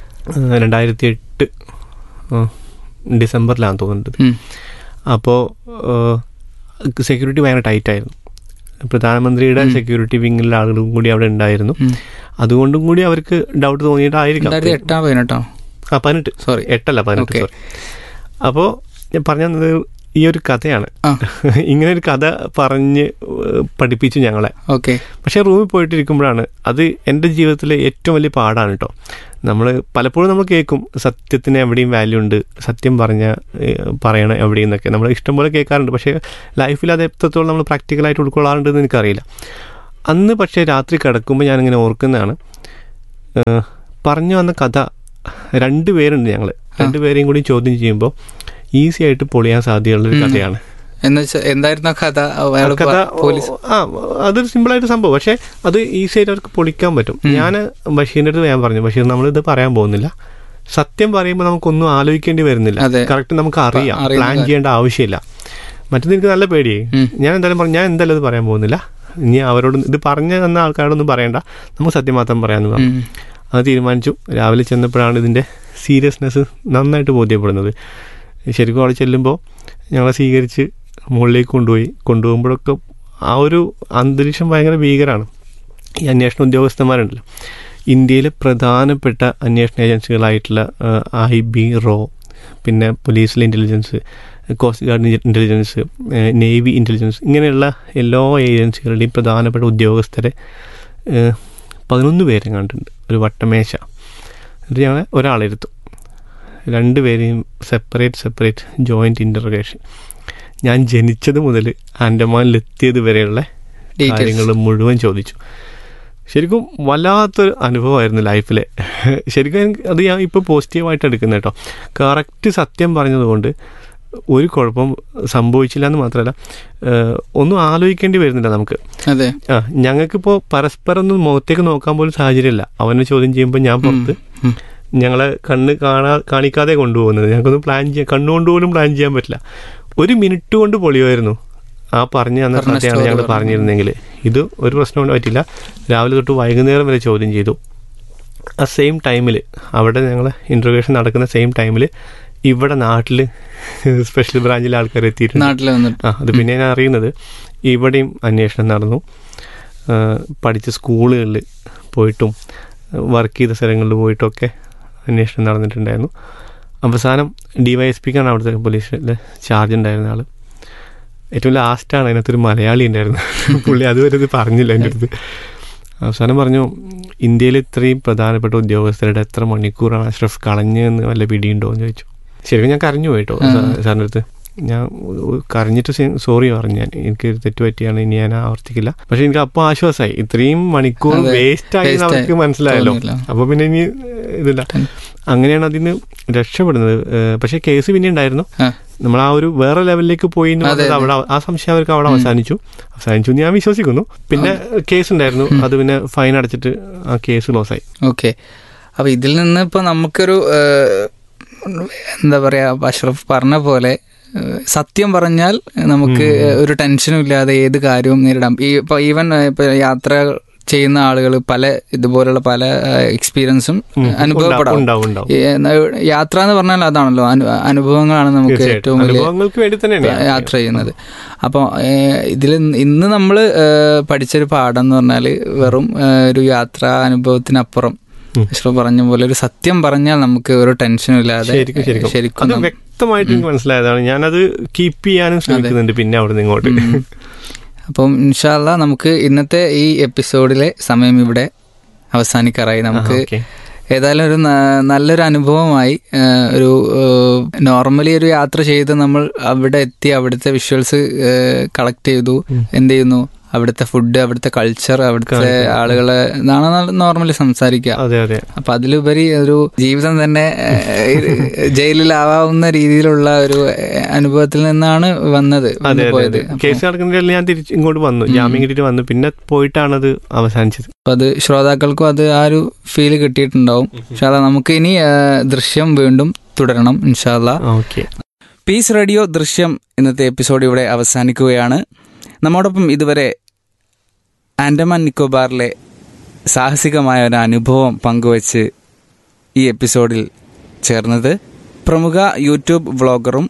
ആ, രണ്ടായിരത്തി എട്ട് ആ, ഡിസംബറിലാണ് തോന്നുന്നത് ഉം. അപ്പോൾ സെക്യൂരിറ്റി ഭയങ്കര ടൈറ്റ് ആയിരുന്നു പ്രധാനമന്ത്രിയുടെ സെക്യൂരിറ്റി വിങ്ങിലുള്ള ആളുകളും കൂടി അവിടെ ഉണ്ടായിരുന്നു ഉം. അതുകൊണ്ടും കൂടി അവർക്ക് ഡൗട്ട് തോന്നിയിട്ടായിരിക്കാം രണ്ടായിരത്തി എട്ടാം പതിനെട്ടാണോ ആ പതിനെട്ട് Sorry. എട്ടല്ല പതിനെട്ട് Okay. സോറി അപ്പോൾ ഞാൻ പറഞ്ഞു തന്നത് ഈ ഒരു കഥയാണ് ആ. ഇങ്ങനെ ഒരു കഥ പറഞ്ഞ് ഏഹ്, പഠിപ്പിച്ചു ഞങ്ങളെ ഓക്കെ പക്ഷേ റൂമിൽ പോയിട്ടിരിക്കുമ്പോഴാണ് അത് എൻ്റെ ജീവിതത്തിലെ ഏറ്റവും വലിയ പാടാണ് കേട്ടോ നമ്മൾ പലപ്പോഴും നമ്മൾ കേൾക്കും സത്യത്തിന് എവിടെയും വാല്യൂ ഉണ്ട് സത്യം പറഞ്ഞ ഏഹ്, പറയണം എവിടെയും എന്നൊക്കെ നമ്മൾ ഇഷ്ടംപോലെ കേൾക്കാറുണ്ട് പക്ഷേ ലൈഫിൽ അത് എത്രത്തോളം നമ്മൾ പ്രാക്ടിക്കലായിട്ട് ഉൾക്കൊള്ളാറുണ്ടെന്ന് എനിക്കറിയില്ല അന്ന് പക്ഷേ രാത്രി കിടക്കുമ്പോൾ ഞാനിങ്ങനെ ഓർക്കുന്നതാണ് ഏഹ്, പറഞ്ഞു വന്ന കഥ രണ്ട് പേരുണ്ട് ഞങ്ങൾ രണ്ടുപേരെയും കൂടി ചോദ്യം ചെയ്യുമ്പോൾ ഈസി ആയിട്ട് പൊളിയാൻ സാധ്യതയുള്ളൊരു ഉം. കഥയാണ് എന്ന് വെച്ചാൽ എന്തായിരുന്നു ആ കഥ അയാള് കഥ പ- പോലീസ് ആ അതൊരു സിമ്പിളായിട്ട് സംഭവം പക്ഷേ അത് ഈസി ആയിട്ട് അവർക്ക് പൊളിക്കാൻ പറ്റും ഉം. ഞാൻ ബഷീറിൻ്റെ അടുത്ത് ഞാൻ പറഞ്ഞു ബഷീർ നമ്മളിത് പറയാൻ പോകുന്നില്ല സത്യം പറയുമ്പോൾ നമുക്കൊന്നും ആലോചിക്കേണ്ടി വരുന്നില്ല അതെ. കറക്റ്റ് നമുക്ക് അറിയാം അറിയുന്ന പ്ലാൻ കാര്യം. ചെയ്യേണ്ട ആവശ്യമില്ല മറ്റേത് എനിക്ക് നല്ല പേടിയായി ഉം. ഞാൻ എന്തായാലും പറഞ്ഞു ഞാൻ എന്തായാലും ഇത് പറയാൻ പോകുന്നില്ല ഇനി അവരോട് ഇത് പറഞ്ഞു തന്ന ആൾക്കാരോടൊന്നും പറയണ്ട നമുക്ക് സത്യം മാത്രം പറയാമെന്ന് പറഞ്ഞു ഉം. അത് തീരുമാനിച്ചു രാവിലെ ചെന്നപ്പോഴാണ് ഇതിൻ്റെ സീരിയസ്നെസ് നന്നായിട്ട് ബോധ്യപ്പെടുന്നത് ശരിക്കും അവിടെ ചെല്ലുമ്പോൾ ഞങ്ങളെ സ്വീകരിച്ച് മുകളിലേക്ക് കൊണ്ടുപോയി കൊണ്ടുപോകുമ്പോഴൊക്കെ ആ ഒരു അന്തരീക്ഷം ഭയങ്കര ഭീകരമാണ് ഈ അന്വേഷണ ഉദ്യോഗസ്ഥന്മാരുണ്ടല്ലോ ഇന്ത്യയിലെ പ്രധാനപ്പെട്ട അന്വേഷണ ഏജൻസികളായിട്ടുള്ള ഐ ബി റോ പിന്നെ പോലീസിലെ intelligence coast guard intelligence navy intelligence ഇങ്ങനെയുള്ള എല്ലാ ഏജൻസികളുടെയും പ്രധാനപ്പെട്ട ഉദ്യോഗസ്ഥരെ ഏഹ്, പതിനൊന്ന് പേരെ കണ്ടിട്ടുണ്ട് ഒരു വട്ടമേശ എന്നിട്ട് ഞങ്ങൾ ഒരാളെടുത്തു രണ്ടുപേരെയും സെപ്പറേറ്റ് സെപ്പറേറ്റ് ജോയിൻറ്റ് ഇൻ്റർഗേഷൻ ഞാൻ ജനിച്ചത് മുതൽ ആൻഡമാനിലെത്തിയത് വരെയുള്ള Details. കാര്യങ്ങൾ മുഴുവൻ ചോദിച്ചു ശരിക്കും വല്ലാത്തൊരു അനുഭവമായിരുന്നു ലൈഫിലെ ശരിക്കും എനിക്ക് അത് ഞാൻ ഇപ്പോൾ പോസിറ്റീവായിട്ട് എടുക്കുന്നത് കേട്ടോ കറക്റ്റ് സത്യം പറഞ്ഞതുകൊണ്ട് ഒരു കുഴപ്പം സംഭവിച്ചില്ല എന്ന് മാത്രമല്ല ഏഹ്, ഒന്നും ആലോചിക്കേണ്ടി വരുന്നില്ല നമുക്ക് അതെ ആ ഞങ്ങൾക്കിപ്പോൾ പരസ്പരം ഒന്നും മുഖത്തേക്ക് നോക്കാൻ പോലും സാഹചര്യമില്ല അവനെ ചോദ്യം ചെയ്യുമ്പോൾ ഞാൻ പുറത്ത് ഉം. ഞങ്ങളെ കണ്ണ് കാണാ കാണിക്കാതെ കൊണ്ടുപോകുന്നത് ഞങ്ങൾക്കൊന്നും പ്ലാൻ ചെയ്യാൻ കണ്ണുകൊണ്ട് പോലും പ്ലാൻ ചെയ്യാൻ പറ്റില്ല ഒരു മിനിറ്റ് കൊണ്ട് പൊളിയുമായിരുന്നു ആ പറഞ്ഞ അന്ന പറഞ്ഞ കഥയാണ് story ഞങ്ങൾ പറഞ്ഞു. പറഞ്ഞിരുന്നെങ്കിൽ ഇത് ഒരു പ്രശ്നം കൊണ്ട് പറ്റില്ല രാവിലെ തൊട്ട് വൈകുന്നേരം വരെ ചോദ്യം ചെയ്തു ആ സെയിം ടൈമിൽ അവിടെ ഞങ്ങൾ ഇൻട്രോഗേഷൻ നടക്കുന്ന സെയിം ടൈമിൽ ഇവിടെ നാട്ടിൽ സ്പെഷ്യൽ ബ്രാഞ്ചിലെ ആൾക്കാർ എത്തിയിട്ടുണ്ട് നാട്ടിൽ വന്നിട്ട് ആ അത് പിന്നെ ഞാൻ അറിയുന്നത് ഇവിടെയും അന്വേഷണം നടന്നു ആ, പഠിച്ച സ്കൂളുകളിൽ പോയിട്ടും വർക്ക് ചെയ്ത സ്ഥലങ്ങളിൽ പോയിട്ടൊക്കെ അന്വേഷണം നടന്നിട്ടുണ്ടായിരുന്നു അവസാനം ഡി വൈ എസ് പിക്കാണ് അവിടുത്തെ പോലീസിലെ ചാർജ് ഉണ്ടായിരുന്ന ആൾ ഏറ്റവും ലാസ്റ്റാണ് അതിനകത്തൊരു മലയാളി ഉണ്ടായിരുന്നു പുള്ളി അതുവരെ ഇത് പറഞ്ഞില്ല എൻ്റെ അടുത്ത് അവസാനം പറഞ്ഞു ഇന്ത്യയിൽ ഇത്രയും പ്രധാനപ്പെട്ട ഉദ്യോഗസ്ഥരുടെ എത്ര മണിക്കൂറാണ് അഷ്റഫ് കളഞ്ഞതെന്ന് വല്ല പിടിയുണ്ടോ എന്ന് ചോദിച്ചു ശരിക്കും ഞാൻ കരഞ്ഞു പോയിട്ടോ സാറിൻ്റെ അടുത്ത് ഞാൻ കരഞ്ഞിട്ട് സോറി പറഞ്ഞു ഞാൻ എനിക്ക് ഒരു തെറ്റ് പറ്റിയാണ് ഇനി ഞാൻ ആവർത്തിക്കില്ല പക്ഷെ എനിക്ക് അപ്പോൾ ആശ്വാസമായി ഇത്രയും മണിക്കൂർ അതെ, വേസ്റ്റ് ആയി waste അവർക്ക് ആയി. മനസ്സിലായല്ലോ തോന്നിയില്ല. അപ്പോൾ പിന്നെ ഇനി ഇതില്ല അങ്ങനെയാണ് അതിന് രക്ഷപ്പെടുന്നത് ഏഹ് പക്ഷേ കേസ് പിന്നെ ഉണ്ടായിരുന്നു ആ. നമ്മൾ ആ ഒരു വേറെ ലെവലിലേക്ക് പോയി എന്ന് അതെ, പറഞ്ഞത് അതെ. അവിടെ ആ സംശയം അവർക്ക് അവിടെ അവസാനിച്ചു അവസാനിച്ചു എന്ന് ഞാൻ വിശ്വസിക്കുന്നു പിന്നെ കേസ് ഉണ്ടായിരുന്നു അത് പിന്നെ ഫൈൻ അടച്ചിട്ട് ആ കേസ് ക്ലോസ് ആയി ഓക്കെ അപ്പൊ ഇതിൽ നിന്ന് ഇപ്പൊ നമുക്കൊരു ഏഹ്, എന്താ പറയാ അഷ്റഫ് പറഞ്ഞ പോലെ ഏഹ്, സത്യം പറഞ്ഞാൽ നമുക്ക് ഒരു ടെൻഷനും ഇല്ലാതെ ഏത് കാര്യവും നേരിടാം ഈ ഇപ്പൊ ഈവൻ ഇപ്പൊ യാത്ര ചെയ്യുന്ന ആളുകൾ പല ഇതുപോലുള്ള പല എക്സ്പീരിയൻസും ഉം. അനുഭവപ്പെടാം ഉണ്ടാവും ഉണ്ടാവും ഈ, എന്നാ, യാത്ര എന്ന് പറഞ്ഞാൽ അതാണല്ലോ അനു- അനുഭവങ്ങളാണ് നമുക്ക് ഏറ്റവും തീർച്ചയായിട്ടും വലിയ അനുഭവങ്ങൾക്ക് വേണ്ടി തന്നെയാണ് യാത്ര ചെയ്യുന്നത് അപ്പോൾ ഇതിൽ ഇന്ന് നമ്മൾ പഠിച്ചൊരു പാഠം എന്ന് പറഞ്ഞാൽ വെറും ഏഹ്, ഒരു യാത്രാ അനുഭവത്തിനപ്പുറം ഉം. അഷ്റഫ് പറഞ്ഞ പോലെ ഒരു സത്യം പറഞ്ഞാൽ നമുക്ക് ഒരു ടെൻഷനും ഇല്ലാതെ ശരിക്കും ശരിക്കും ശരിക്കും അത് നം- വ്യക്തമായിട്ട് എനിക്ക് മനസ്സിലായതാണ് ഞാനത് കീപ്പ് ചെയ്യാനും ശ്രമിക്കുന്നുണ്ട് പിന്നെ അവിടെ നിന്ന് ഇങ്ങോട്ട് ഉം. അപ്പം ഇൻഷാല്ല നമുക്ക് ഇന്നത്തെ ഈ എപ്പിസോഡിലെ സമയം ഇവിടെ അവസാനിക്കാറായി നമുക്ക് ഓക്കെ ഏതായാലും ഒരു ന- നല്ലൊരു അനുഭവമായി ഏഹ് ഒരു നോർമലി ഒരു യാത്ര ചെയ്ത് നമ്മൾ അവിടെ എത്തി അവിടുത്തെ വിഷ്വൽസ് കളക്ട് ചെയ്തു എന്ത് ചെയ്യുന്നു അവിടുത്തെ ഫുഡ് അവിടുത്തെ കൾച്ചർ അവിടുത്തെ ആളുകളെ ഇതാണ് നോർമലി സംസാരിക്കുക അതെ അതെ അപ്പൊ അതിലുപരി ഒരു ജീവിതം തന്നെ ഏഹ്, ജയിലിലാവാവുന്ന രീതിയിലുള്ള ഒരു ഏഹ്, അനുഭവത്തിൽ നിന്നാണ് വന്നത് അതെ വന്നു അതെ പോയത് അതെ കേസ് നടക്കുന്നതിൽ ഞാൻ തിരിച്ച് ഇങ്ങോട്ട് വന്നു ജാമ്യം കിട്ടിയിട്ട് വന്നു പിന്നെ പോയിട്ടാണ് അത് അവസാനിച്ചത് അപ്പൊ അത് ശ്രോതാക്കൾക്കും അത് ആ ഒരു ഫീല് കിട്ടിയിട്ടുണ്ടാവും ഇൻഷാല്ല നമുക്ക് ഇനി ഏഹ്, ദൃശ്യം വീണ്ടും തുടരണം ഇൻഷാല്ല ഓക്കെ പീസ് റേഡിയോ ദൃശ്യം ഇന്നത്തെ എപ്പിസോഡ് ഇവിടെ അവസാനിക്കുകയാണ് നമ്മോടൊപ്പം ഇതുവരെ ആൻഡമാൻ നിക്കോബാറിലെ സാഹസികമായ ഒരു അനുഭവം പങ്കുവച്ച് ഈ എപ്പിസോഡിൽ ചേർന്നത് പ്രമുഖ യൂട്യൂബ് വ്ളോഗറും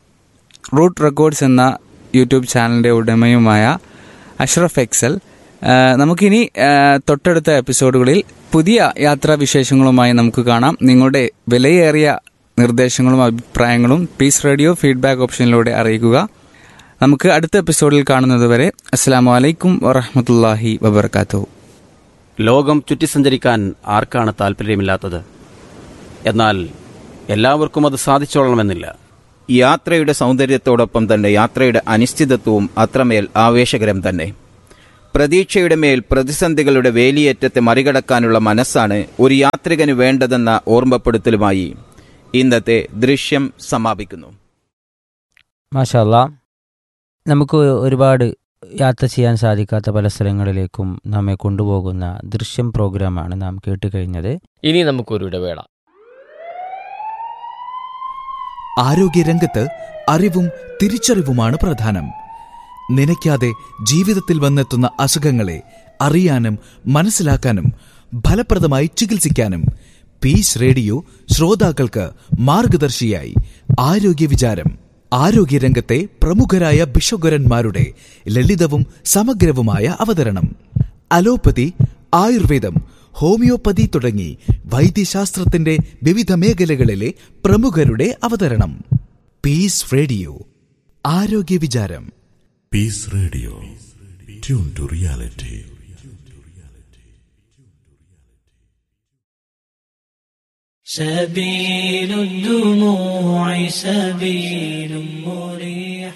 റൂട്ട് റെക്കോർഡ്സ് എന്ന യൂട്യൂബ് ചാനലിൻ്റെ ഉടമയുമായ അഷ്റഫ് എക്സൽ ആ, നമുക്കിനി ആ, തൊട്ടടുത്ത എപ്പിസോഡുകളിൽ പുതിയ യാത്രാ വിശേഷങ്ങളുമായി നമുക്ക് കാണാം നിങ്ങളുടെ വിലയേറിയ നിർദ്ദേശങ്ങളും അഭിപ്രായങ്ങളും പീസ് റേഡിയോ ഫീഡ്ബാക്ക് ഓപ്ഷനിലൂടെ അറിയിക്കുക നമുക്ക് അടുത്ത എപ്പിസോഡിൽ കാണുന്നതുവരെ അസ്സാം വലൈക്കും വറഹമത്തല്ലാഹി വബർക്കാത്തു ലോകം ചുറ്റിസഞ്ചരിക്കാൻ ആർക്കാണ് താല്പര്യമില്ലാത്തത് എന്നാൽ എല്ലാവർക്കും അത് സാധിച്ചോളണമെന്നില്ല യാത്രയുടെ സൗന്ദര്യത്തോടൊപ്പം തന്നെ യാത്രയുടെ അനിശ്ചിതത്വവും അത്രമേൽ ആവേശകരം തന്നെ പ്രതീക്ഷയുടെ മേൽ പ്രതിസന്ധികളുടെ വേലിയേറ്റത്തെ മറികടക്കാനുള്ള മനസ്സാണ് ഒരു യാത്രികന് വേണ്ടതെന്ന ഓർമ്മപ്പെടുത്തലുമായി ഇന്നത്തെ ദൃശ്യം സമാപിക്കുന്നു മാഷല്ല നമുക്ക് ഒരുപാട് യാത്ര ചെയ്യാൻ സാധിക്കാത്ത പല സ്ഥലങ്ങളിലേക്കും നമ്മെ കൊണ്ടുപോകുന്ന ദൃശ്യം പ്രോഗ്രാമാണ് നാം കേട്ടുകഴിഞ്ഞത് ഇനി നമുക്കൊരു ഇടവേള ആരോഗ്യരംഗത്ത് അറിവും തിരിച്ചറിവുമാണ് പ്രധാനം നനയ്ക്കാതെ ജീവിതത്തിൽ വന്നെത്തുന്ന അസുഖങ്ങളെ അറിയാനും മനസ്സിലാക്കാനും ഫലപ്രദമായി ചികിത്സിക്കാനും പീസ് റേഡിയോ ശ്രോതാക്കൾക്ക് മാർഗദർശിയായി ആരോഗ്യ വിചാരം ആരോഗ്യരംഗത്തെ പ്രമുഖരായ ബിഷോഗരന്മാരുടെ ലളിതവും സമഗ്രവുമായ അവതരണം അലോപ്പതി ആയുർവേദം ഹോമിയോപ്പതി തുടങ്ങി വൈദ്യശാസ്ത്രത്തിന്റെ വിവിധ മേഖലകളിലെ പ്രമുഖരുടെ അവതരണം പീസ് റേഡിയോ ആരോഗ്യ വിചാരം Peace Radio. Tune to reality. سبيل الدموع سبيل مريح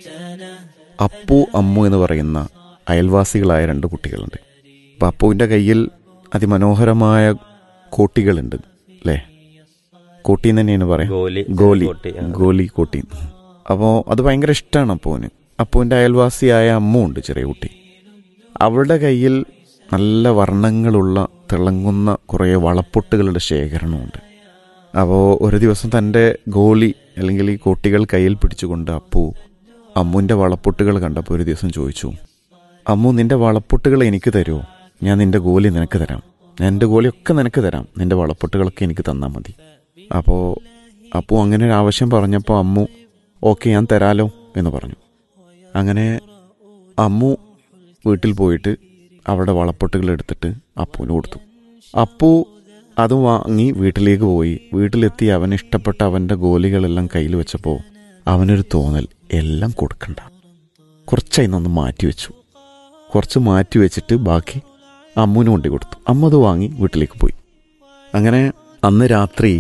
Appu Ammu എന്ന് പറയുന്ന അയൽവാസികളായ രണ്ട് കുട്ടികളുണ്ട് അപ്പം അപ്പുവിൻ്റെ കയ്യിൽ അതിമനോഹരമായ കോട്ടികളുണ്ട് അല്ലേ കോട്ടി എന്ന് തന്നെയാണ് പറയാം ഗോലി ഗോലി കോട്ടി, ആ. ഗോലി കോട്ടി അപ്പോൾ അത് ഭയങ്കര ഇഷ്ടമാണ് അപ്പുവിന് അപ്പുവിൻ്റെ അയൽവാസിയായ അമ്മു ഉണ്ട് ചെറിയ കുട്ടി അവളുടെ കയ്യിൽ നല്ല വർണ്ണങ്ങളുള്ള തിളങ്ങുന്ന കുറേ വളപ്പൊട്ടുകളുടെ ശേഖരണമുണ്ട് അപ്പോൾ ഒരു ദിവസം തൻ്റെ ഗോലി അല്ലെങ്കിൽ ഈ കോട്ടികൾ കയ്യിൽ പിടിച്ചുകൊണ്ട് അപ്പു അമ്മുവിൻ്റെ വളപ്പൊട്ടുകൾ കണ്ടപ്പോൾ ഒരു ദിവസം ചോദിച്ചു അമ്മു നിന്റെ വളപ്പൊട്ടുകൾ എനിക്ക് തരുമോ ഞാൻ നിന്റെ ഗോലി നിനക്ക് തരാം ഞാൻ എൻ്റെ ഗോലിയൊക്കെ നിനക്ക് തരാം നിന്റെ വളപ്പൊട്ടുകളൊക്കെ എനിക്ക് തന്നാൽ മതി അപ്പോൾ അപ്പു അങ്ങനെ ഒരു ആവശ്യം പറഞ്ഞപ്പോൾ അമ്മു ഓക്കെ ഞാൻ തരാലോ എന്ന് പറഞ്ഞു അങ്ങനെ അമ്മു വീട്ടിൽ പോയിട്ട് അവളുടെ വളപ്പൊട്ടുകൾ എടുത്തിട്ട് അപ്പുവിന് കൊടുത്തു അപ്പു അത് വാങ്ങി വീട്ടിലേക്ക് പോയി വീട്ടിലെത്തി അവന് ഇഷ്ടപ്പെട്ട അവൻ്റെ ഗോലികളെല്ലാം കയ്യിൽ വെച്ചപ്പോൾ അവനൊരു തോന്നൽ എല്ലാം കൊടുക്കണ്ട കുറച്ചായി നിന്ന് മാറ്റി വെച്ചു കുറച്ച് മാറ്റി വെച്ചിട്ട് ബാക്കി അമ്മുവിന് കൊണ്ടു കൊടുത്തു അമ്മ അത് വാങ്ങി വീട്ടിലേക്ക് പോയി അങ്ങനെ അന്ന് രാത്രി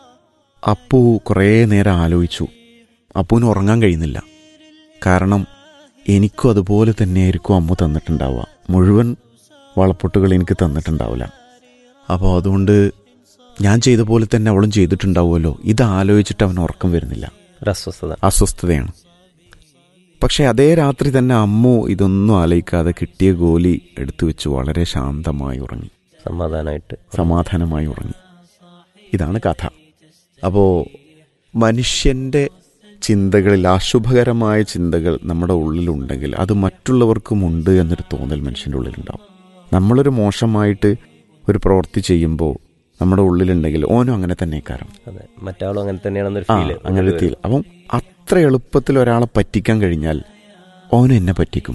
അപ്പു കുറേ നേരം ആലോചിച്ചു അപ്പുവിന് ഉറങ്ങാൻ കഴിയുന്നില്ല കാരണം എനിക്കും അതുപോലെ തന്നെയായിരിക്കും അമ്മ തന്നിട്ടുണ്ടാവുക മുഴുവൻ വളപ്പൊട്ടുകൾ എനിക്ക് തന്നിട്ടുണ്ടാവില്ല അപ്പോൾ അതുകൊണ്ട് ഞാൻ ചെയ്ത പോലെ തന്നെ അവളും ചെയ്തിട്ടുണ്ടാവുമല്ലോ ഇത് ആലോചിച്ചിട്ട് അവന് ഉറക്കം വരുന്നില്ല ഒരു അസ്വസ്ഥത അസ്വസ്ഥതയാണ് പക്ഷെ അതേ രാത്രി തന്നെ അമ്മു ഇതൊന്നും ആലോചിക്കാതെ കിട്ടിയ ഗോലി എടുത്തു വെച്ച് വളരെ ശാന്തമായി ഉറങ്ങി സമാധാനമായിട്ട് സമാധാനമായി ഉറങ്ങി ഇതാണ് കഥ അപ്പോൾ മനുഷ്യൻ്റെ ചിന്തകളിൽ അശുഭകരമായ ചിന്തകൾ നമ്മുടെ ഉള്ളിലുണ്ടെങ്കിൽ അത് മറ്റുള്ളവർക്കുമുണ്ട് എന്നൊരു തോന്നൽ മനുഷ്യൻ്റെ ഉള്ളിലുണ്ടാവും നമ്മളൊരു മോശമായിട്ട് ഒരു പ്രവൃത്തി ചെയ്യുമ്പോൾ നമ്മുടെ ഉള്ളിലുണ്ടെങ്കിൽ ഓനും അങ്ങനെ തന്നെ കാരണം അതെ മറ്റാളും അങ്ങനെ തന്നെയാണെന്നൊരു ആ ഫീല് അങ്ങനെ ഫീൽ അപ്പം അത്ര എളുപ്പത്തിൽ ഒരാളെ പറ്റിക്കാൻ കഴിഞ്ഞാൽ ഓനും എന്നെ പറ്റിക്കും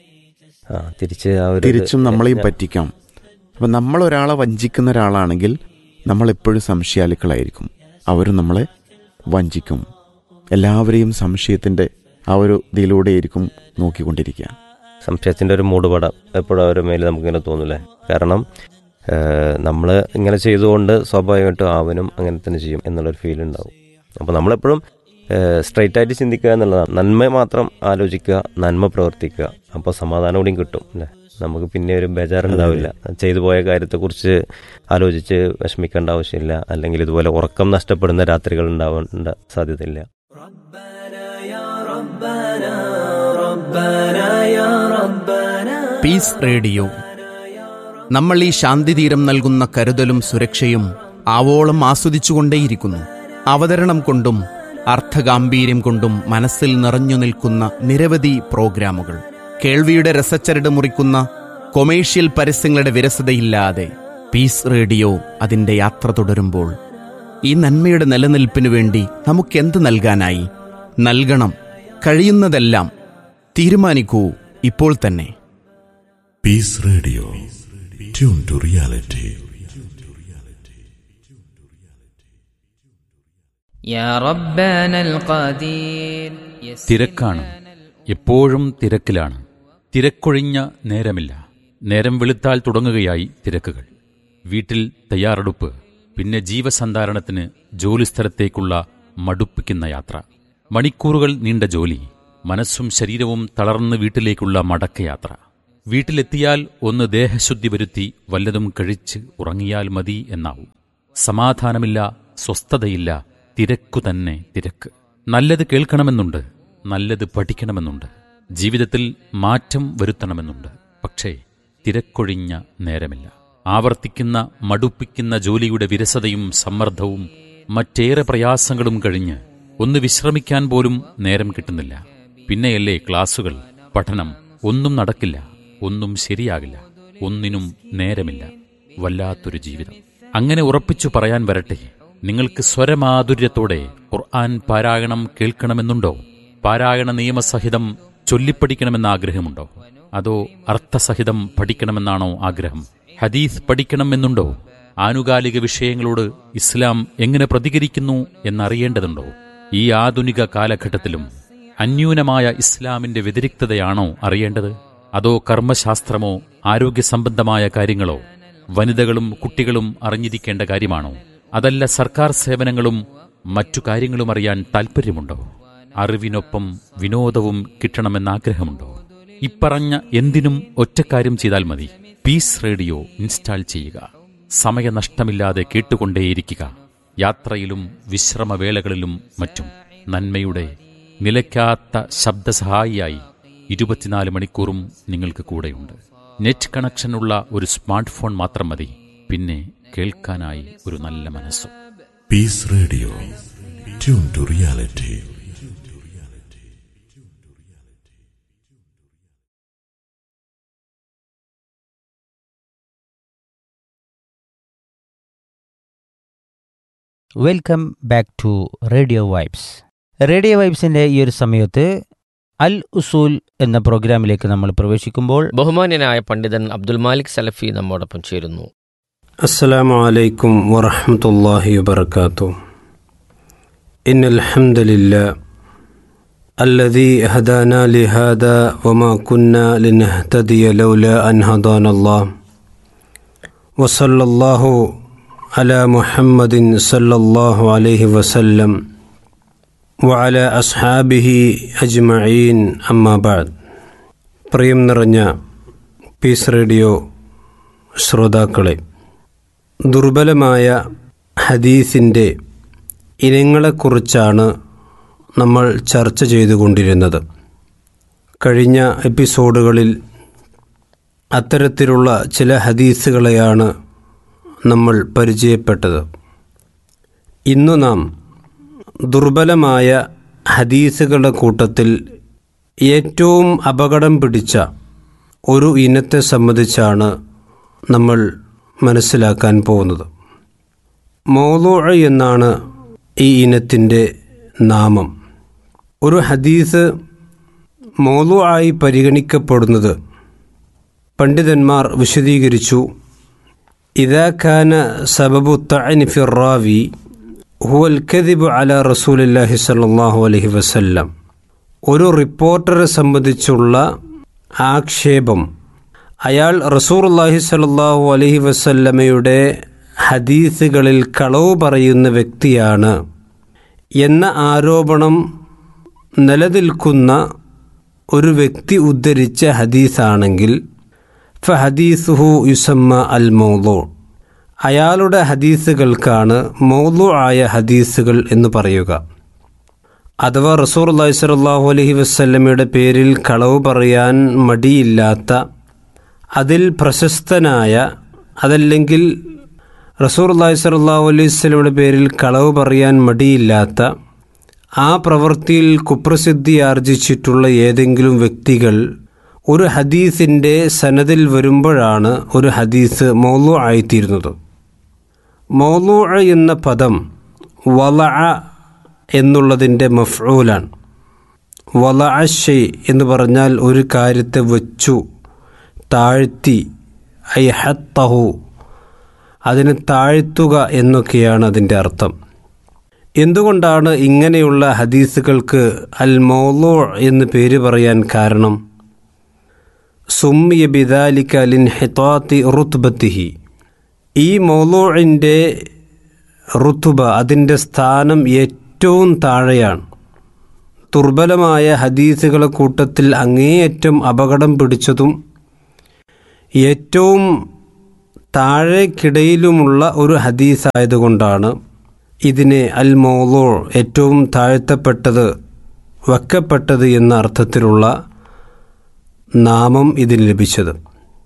ആ തിരിച്ച് ആ ഒരു തിരിച്ചും നമ്മളെയും പറ്റിക്കാം അപ്പം നമ്മൾ ഒരാളെ വഞ്ചിക്കുന്ന ഒരാളാണെങ്കിൽ നമ്മളെപ്പോഴും സംശയാലുക്കളായിരിക്കും അവരും നമ്മളെ വഞ്ചിക്കും എല്ലാവരെയും സംശയത്തിൻ്റെ ആ ഒരു ഇതിലൂടെയായിരിക്കും നോക്കിക്കൊണ്ടിരിക്കുക സംശയത്തിന്റെ ഒരു മൂടുപടം എപ്പോഴും അവരുടെ മേലെ നമുക്കിങ്ങനെ തോന്നൂലേ കാരണം നമ്മൾ ഇങ്ങനെ ചെയ്തുകൊണ്ട് സ്വാഭാവികമായിട്ടും അവനും അങ്ങനെ തന്നെ ചെയ്യും എന്നുള്ളൊരു ഫീൽ ഉണ്ടാവും അപ്പോൾ നമ്മളെപ്പോഴും സ്ട്രൈറ്റ് ആയിട്ട് ചിന്തിക്കുക എന്നുള്ളതാണ് നന്മ മാത്രം ആലോചിക്കുക നന്മ പ്രവർത്തിക്കുക അപ്പോൾ സമാധാനം കൂടിയും കിട്ടും അല്ലേ നമുക്ക് പിന്നെ ഒരു ബേജാറുണ്ടാവില്ല ചെയ്തു പോയ കാര്യത്തെക്കുറിച്ച് ആലോചിച്ച് വിഷമിക്കേണ്ട ആവശ്യമില്ല അല്ലെങ്കിൽ ഇതുപോലെ ഉറക്കം നഷ്ടപ്പെടുന്ന രാത്രികൾ ഉണ്ടാവേണ്ട സാധ്യതയില്ല പീസ് റേഡിയോ നമ്മൾ ഈ ശാന്തിതീരം നൽകുന്ന കരുതലും സുരക്ഷയും ആവോളം ആസ്വദിച്ചുകൊണ്ടേയിരിക്കുന്നു അവതരണം കൊണ്ടും അർത്ഥഗാംഭീര്യം കൊണ്ടും മനസ്സിൽ നിറഞ്ഞു നിൽക്കുന്ന നിരവധി പ്രോഗ്രാമുകൾ കേൾവിയുടെ രസച്ചരട് മുറിക്കുന്ന കൊമേഴ്ഷ്യൽ പരസ്യങ്ങളുടെ വിരസതയില്ലാതെ പീസ് റേഡിയോ അതിൻ്റെ യാത്ര തുടരുമ്പോൾ ഈ നന്മയുടെ നിലനിൽപ്പിനു വേണ്ടി നമുക്കെന്ത് നൽകാനായി നൽകണം കഴിയുന്നതെല്ലാം തീരുമാനിക്കൂ ഇപ്പോൾ തന്നെ Peace Radio. Tune to reality. يا ربنا القدير തിരക്കാണ് എപ്പോഴും തിരക്കിലാണ് തിരക്കൊഴിഞ്ഞ നേരമില്ല നേരം വെളുത്താൽ തുടങ്ങുകയായി തിരക്കുകൾ വീട്ടിൽ തയ്യാറെടുപ്പ് പിന്നെ ജീവസന്ധാരണത്തിന് ജോലിസ്ഥലത്തേക്കുള്ള മടുപ്പിക്കുന്ന യാത്ര മണിക്കൂറുകൾ നീണ്ട ജോലി മനസ്സും ശരീരവും തളർന്ന് വീട്ടിലേക്കുള്ള മടക്കയാത്ര വീട്ടിലെത്തിയാൽ ഒന്ന് ദേഹശുദ്ധി വരുത്തി വല്ലതും കഴിച്ച് ഉറങ്ങിയാൽ മതി എന്നാവും സമാധാനമില്ല സ്വസ്ഥതയില്ല തിരക്കു തന്നെ തിരക്ക് നല്ലത് കേൾക്കണമെന്നുണ്ട് നല്ലത് പഠിക്കണമെന്നുണ്ട് ജീവിതത്തിൽ മാറ്റം വരുത്തണമെന്നുണ്ട് പക്ഷേ തിരക്കൊഴിഞ്ഞ നേരമില്ല ആവർത്തിക്കുന്ന മടുപ്പിക്കുന്ന ജോലിയുടെ വിരസതയും സമ്മർദ്ദവും മറ്റേറെ പ്രയാസങ്ങളും കഴിഞ്ഞ് ഒന്ന് വിശ്രമിക്കാൻ പോലും നേരം കിട്ടുന്നില്ല പിന്നെയല്ലേ ക്ലാസുകൾ പഠനം ഒന്നും നടക്കില്ല ഒന്നും ശരിയാകില്ല ഒന്നിനും നേരമില്ല വല്ലാത്തൊരു ജീവിതം അങ്ങനെ ഉറപ്പിച്ചു പറയാൻ വരട്ടെ നിങ്ങൾക്ക് സ്വരമാധുര്യത്തോടെ ഖുർആൻ പാരായണം കേൾക്കണമെന്നുണ്ടോ പാരായണ നിയമസഹിതം ചൊല്ലിപ്പഠിക്കണമെന്ന ആഗ്രഹമുണ്ടോ അതോ അർത്ഥസഹിതം പഠിക്കണമെന്നാണോ ആഗ്രഹം ഹദീസ് പഠിക്കണമെന്നുണ്ടോ ആനുകാലിക വിഷയങ്ങളോട് ഇസ്ലാം എങ്ങനെ പ്രതികരിക്കുന്നു എന്നറിയേണ്ടതുണ്ടോ ഈ ആധുനിക കാലഘട്ടത്തിലും അന്യൂനമായ ഇസ്ലാമിന്റെ വ്യതിരിക്തതയാണോ അറിയേണ്ടത് അതോ കർമ്മശാസ്ത്രമോ ആരോഗ്യ സംബന്ധമായ കാര്യങ്ങളോ വനിതകളും കുട്ടികളും അറിഞ്ഞിരിക്കേണ്ട കാര്യമാണോ അതല്ല സർക്കാർ സേവനങ്ങളും മറ്റു കാര്യങ്ങളും അറിയാൻ താൽപ്പര്യമുണ്ടോ അറിവിനൊപ്പം വിനോദവും കിട്ടണമെന്ന ആഗ്രഹമുണ്ടോ ഇപ്പറഞ്ഞ എന്തിനും ഒറ്റക്കാര്യം ചെയ്താൽ മതി പീസ് റേഡിയോ ഇൻസ്റ്റാൾ ചെയ്യുക സമയനഷ്ടമില്ലാതെ കേട്ടുകൊണ്ടേയിരിക്കുക യാത്രയിലും വിശ്രമവേളകളിലും മറ്റും നന്മയുടെ നിലയ്ക്കാത്ത ശബ്ദസഹായിയായി ഇരുപത്തിനാല് മണിക്കൂറും നിങ്ങൾക്ക് കൂടെയുണ്ട് നെറ്റ് കണക്ഷനുള്ള ഒരു സ്മാർട്ട് ഫോൺ മാത്രം മതി പിന്നെ കേൾക്കാനായി ഒരു നല്ല മനസ്സും Peace Radio. Tune to reality. Welcome back to radio vibes radio വൈബ്സിൻ്റെ ഈ ഒരു സമയത്ത് അൽ ഉസൂൽ എന്ന പ്രോഗ്രാമിലേക്ക് നമ്മൾ പ്രവേശിക്കുമ്പോൾ ബഹുമാന്യനായ പണ്ഡിതൻ അബ്ദുൽ മാലിക് സലഫി നമ്മോടൊപ്പം ചേരുന്നു السلام عليكم ورحمة الله وبركاته إن الحمد لله الذي هدانا لهذا وما كنا لنهتدي لولا أن هدانا الله وصلى الله على محمد صلى الله عليه وسلم وعلى أصحابه أجمعين أما بعد പ്രിയം നിറഞ്ഞ പീസ് റേഡിയോ ശ്രോതാക്കളെ ദുർബലമായ ഹദീസിൻ്റെ ഇനങ്ങളെക്കുറിച്ചാണ് നമ്മൾ ചർച്ച ചെയ്തുകൊണ്ടിരുന്നത് കഴിഞ്ഞ എപ്പിസോഡുകളിൽ അത്തരത്തിലുള്ള ചില ഹദീസുകളെയാണ് നമ്മൾ പരിചയപ്പെട്ടത് ഇന്നു നാം ദുർബലമായ ഹദീസുകളുടെ കൂട്ടത്തിൽ ഏറ്റവും അപകടം പിടിച്ച ഒരു ഇനത്തെ സംബന്ധിച്ചാണ് നമ്മൾ മനസ്സിലാക്കാൻ പോകുന്നത് മൗലൂഅ എന്നാണ് ഈ ഇനത്തിൻ്റെ നാമം ഒരു ഹദീസ് മൗലൂആയി പരിഗണിക്കപ്പെടുന്നത് പണ്ഡിതന്മാർ വിശദീകരിച്ചു ഇതാഖാന സബബു തഅനി ഫിറാവി ഹുവൽ കദിബ് അല റസൂലില്ലാഹി സല്ലല്ലാഹു അലൈഹി വസല്ലം ഒരു റിപ്പോർട്ടറെ സംബന്ധിച്ചുള്ള ആക്ഷേപം അയാൾ റസൂറുല്ലാഹി സല്ലല്ലാഹു അലൈഹി വസല്ലമയുടെ ഹദീസുകളിൽ കളവ് പറയുന്ന വ്യക്തിയാണ് എന്ന ആരോപണം നിലനിൽക്കുന്ന ഒരു വ്യക്തി ഉദ്ധരിച്ച ഹദീസാണെങ്കിൽ ഫഹദീസുഹു യുസമ്മ അൽ മൗലു അയാളുടെ ഹദീസുകൾക്കാണ് മൗലു ആയ ഹദീസുകൾ എന്ന് പറയുക അഥവാ റസൂർ അള്ളഹി സ്വല്ലാഹു അലഹി വസ്ല്ലമയുടെ പേരിൽ കളവ് പറയാൻ മടിയില്ലാത്ത അതിൽ പ്രശസ്തനായ അതല്ലെങ്കിൽ റസൂർ അള്ളഹി സ്വല്ലാഹു അലൈഹി സ്വലമയുടെ പേരിൽ കളവ് പറയാൻ മടിയില്ലാത്ത ആ പ്രവൃത്തിയിൽ കുപ്രസിദ്ധി ആർജിച്ചിട്ടുള്ള ഏതെങ്കിലും വ്യക്തികൾ ഒരു ഹദീസിൻ്റെ സനദിൽ വരുമ്പോഴാണ് ഒരു ഹദീസ് മൗലു ആയിത്തീരുന്നത് മൗലു എന്ന പദം വല എന്നുള്ളതിൻ്റെ മഫ്ഊലാണ് വല ഷെയ് എന്ന് പറഞ്ഞാൽ ഒരു കാര്യത്തെ വച്ചു താഴ്ത്തി ഐ ഹത്തഹു അതിനെ താഴ്ത്തുക എന്നൊക്കെയാണ് അതിൻ്റെ അർത്ഥം എന്തുകൊണ്ടാണ് ഇങ്ങനെയുള്ള ഹദീസുകൾക്ക് അൽ മൗലോ എന്ന് പേര് പറയാൻ കാരണം സുമ്മിയ ബിദാലിക ലിൻ ഹിത്താത്തി റുത്ബത്തിഹി ഈ മൗലോഴിൻ്റെ റുത്തുബ അതിൻ്റെ സ്ഥാനം ഏറ്റവും താഴെയാണ് ദുർബലമായ ഹദീസുകളെ കൂട്ടത്തിൽ അങ്ങേയറ്റം അപകടം പിടിച്ചതും ഏറ്റവും താഴേക്കിടയിലുമുള്ള ഒരു ഹദീസായതുകൊണ്ടാണ് ഇതിനെ അൽ മൗലോ ഏറ്റവും താഴ്ത്തപ്പെട്ടത് വക്കപ്പെട്ടത് എന്ന അർത്ഥത്തിലുള്ള നാമം ഇതിന് ലഭിച്ചത്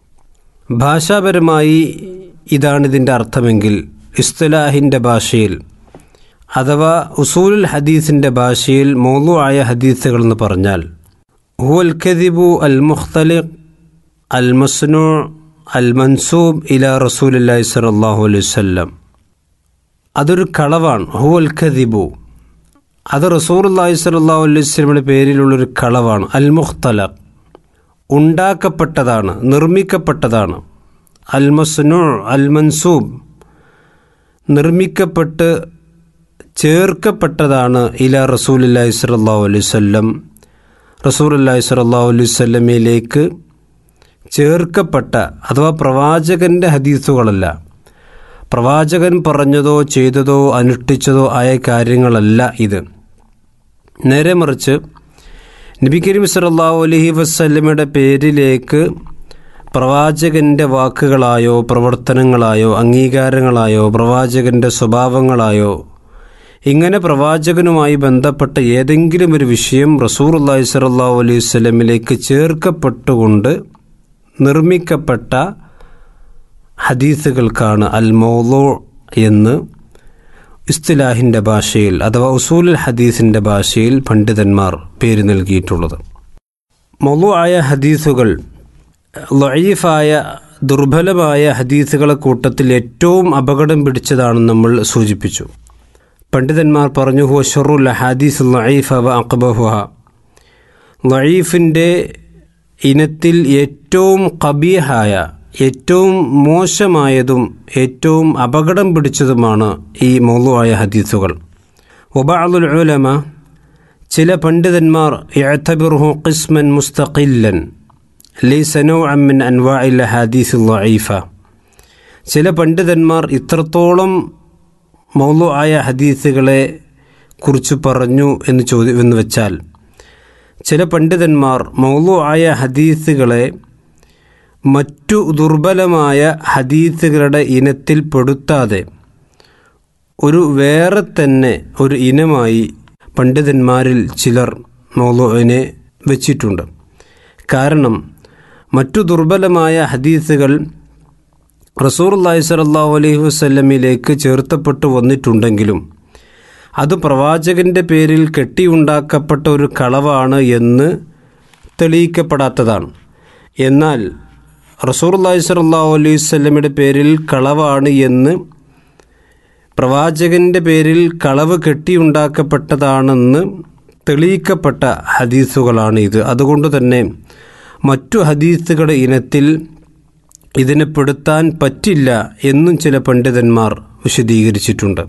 ഭാഷാപരമായി ഇതാണിതിൻ്റെ അർത്ഥമെങ്കിൽ ഇസ്തുലാഹിൻ്റെ ഭാഷയിൽ അഥവാ ഉസൂലുൽ ഹദീസിൻ്റെ ഭാഷയിൽ മൗലു ആയ ഹദീസുകൾ എന്ന് പറഞ്ഞാൽ ഹുൽ ഖദിബു അൽ മുഖ്തലിഖ് അൽ മസ്നു അൽ മൻസൂബ് ഇല റസൂലി സലാഹു അലൈഹി വല്ലം അതൊരു കളവാണ് ഹുവൽ ഖദിബു അത് റസൂർ അള്ളാഹി സലാഹു അലൈഹി സ്വലമിയുടെ പേരിലുള്ളൊരു കളവാണ് അൽ മുഖ്തലഖ് ഉണ്ടാക്കപ്പെട്ടതാണ് നിർമ്മിക്കപ്പെട്ടതാണ് അൽ മസ്നു അൽ മൻസൂബ് നിർമ്മിക്കപ്പെട്ട് ചേർക്കപ്പെട്ടതാണ് ഇല റസൂലി സ്വല്ലല്ലാഹു അലൈഹി വല്ലം റസൂലി സ്വല്ലല്ലാഹു അലൈഹി വല്ലമയിലേക്ക് ചേർക്കപ്പെട്ട അഥവാ പ്രവാചകൻ്റെ ഹദീസുകളല്ല പ്രവാചകൻ പറഞ്ഞതോ ചെയ്തതോ അനുഷ്ഠിച്ചതോ ആയ കാര്യങ്ങളല്ല ഇത് നേരെ മറിച്ച് നബി കരീം സല്ലല്ലാഹു അലൈഹി വസല്ലമയുടെ പേരിലേക്ക് പ്രവാചകൻ്റെ വാക്കുകളായോ പ്രവർത്തനങ്ങളായോ അംഗീകാരങ്ങളായോ പ്രവാചകൻ്റെ സ്വഭാവങ്ങളായോ ഇങ്ങനെ പ്രവാചകനുമായി ബന്ധപ്പെട്ട ഏതെങ്കിലും ഒരു വിഷയം റസൂർ അള്ളാഹി സലാഹു അലൈഹി സ്വലമിലേക്ക് ചേർക്കപ്പെട്ടുകൊണ്ട് നിർമ്മിക്കപ്പെട്ട ഹദീസുകൾക്കാണ് അൽ മൗലോ എന്ന് ഇസ്തിലാഹിൻ്റെ ഭാഷയിൽ അഥവാ ഉസൂലുൽ ഹദീസിൻ്റെ ഭാഷയിൽ പണ്ഡിതന്മാർ പേര് നൽകിയിട്ടുള്ളത് മൗലു ആയ ഹദീസുകൾ ലൊയീഫായ ദുർബലമായ ഹദീസുകളെ കൂട്ടത്തിൽ ഏറ്റവും അപകടം പിടിച്ചതാണെന്ന് നമ്മൾ സൂചിപ്പിച്ചു പണ്ഡിതന്മാർ പറഞ്ഞു ഹുവ ഷറുൽ ഹദീസ് ലൊയീഫ വ അക്ബഹുഹ ലൊയീഫിൻ്റെ ഇനത്തിൽ ഏറ്റവും കബീഹായ ഏറ്റവും മോശമായതും ഏറ്റവും അപകടം പിടിച്ചതുമാണ് ഈ മൗലുവായ ഹദീസുകൾ ഒബാദുൽ ഉലമ ചില പണ്ഡിതന്മാർ യഅ്തബിറുഹു ഖിസ്മൻ മുസ്തഖില്ലൻ ലൈസനോ അമ്മിൻ അൻവാഇൽ ഹദീസ് ലഈഫ ചില പണ്ഡിതന്മാർ ഇത്രത്തോളം മൗലു ആയ ഹദീസുകളെ കുറിച്ച് പറഞ്ഞു എന്ന് ചോദി എന്ന് വെച്ചാൽ ചില പണ്ഡിതന്മാർ മൗലു ആയ ഹദീസുകളെ മറ്റു ദുർബലമായ ഹദീസുകളുടെ ഇനത്തിൽ പെടുത്താതെ ഒരു വേറെ തന്നെ ഒരു ഇനമായി പണ്ഡിതന്മാരിൽ ചിലർ മൗലുവിനെ വെച്ചിട്ടുണ്ട് കാരണം മറ്റു ദുർബലമായ ഹദീസുകൾ റസൂർ അള്ളാഹി സലാഹു അലൈഹി വസ്ല്ലമിലേക്ക് ചേർത്തപ്പെട്ടു വന്നിട്ടുണ്ടെങ്കിലും അത് പ്രവാചകൻ്റെ പേരിൽ കെട്ടിയുണ്ടാക്കപ്പെട്ട ഒരു കളവാണ് എന്ന് തെളിയിക്കപ്പെടാത്തതാണ് എന്നാൽ റസൂർ അള്ളാഹി സലാഹു അലൈഹി വല്ലമയുടെ പേരിൽ കളവാണ് എന്ന് പ്രവാചകൻ്റെ പേരിൽ കളവ് കെട്ടിയുണ്ടാക്കപ്പെട്ടതാണെന്ന് തെളിയിക്കപ്പെട്ട ഹദീസുകളാണ് ഇത് അതുകൊണ്ട് തന്നെ മറ്റു ഹദീസുകളുടെ ഇനത്തിൽ ഇതിനെ പെടുത്താൻ പറ്റില്ല എന്നും ചില പണ്ഡിതന്മാർ വിശദീകരിച്ചിട്ടുണ്ട്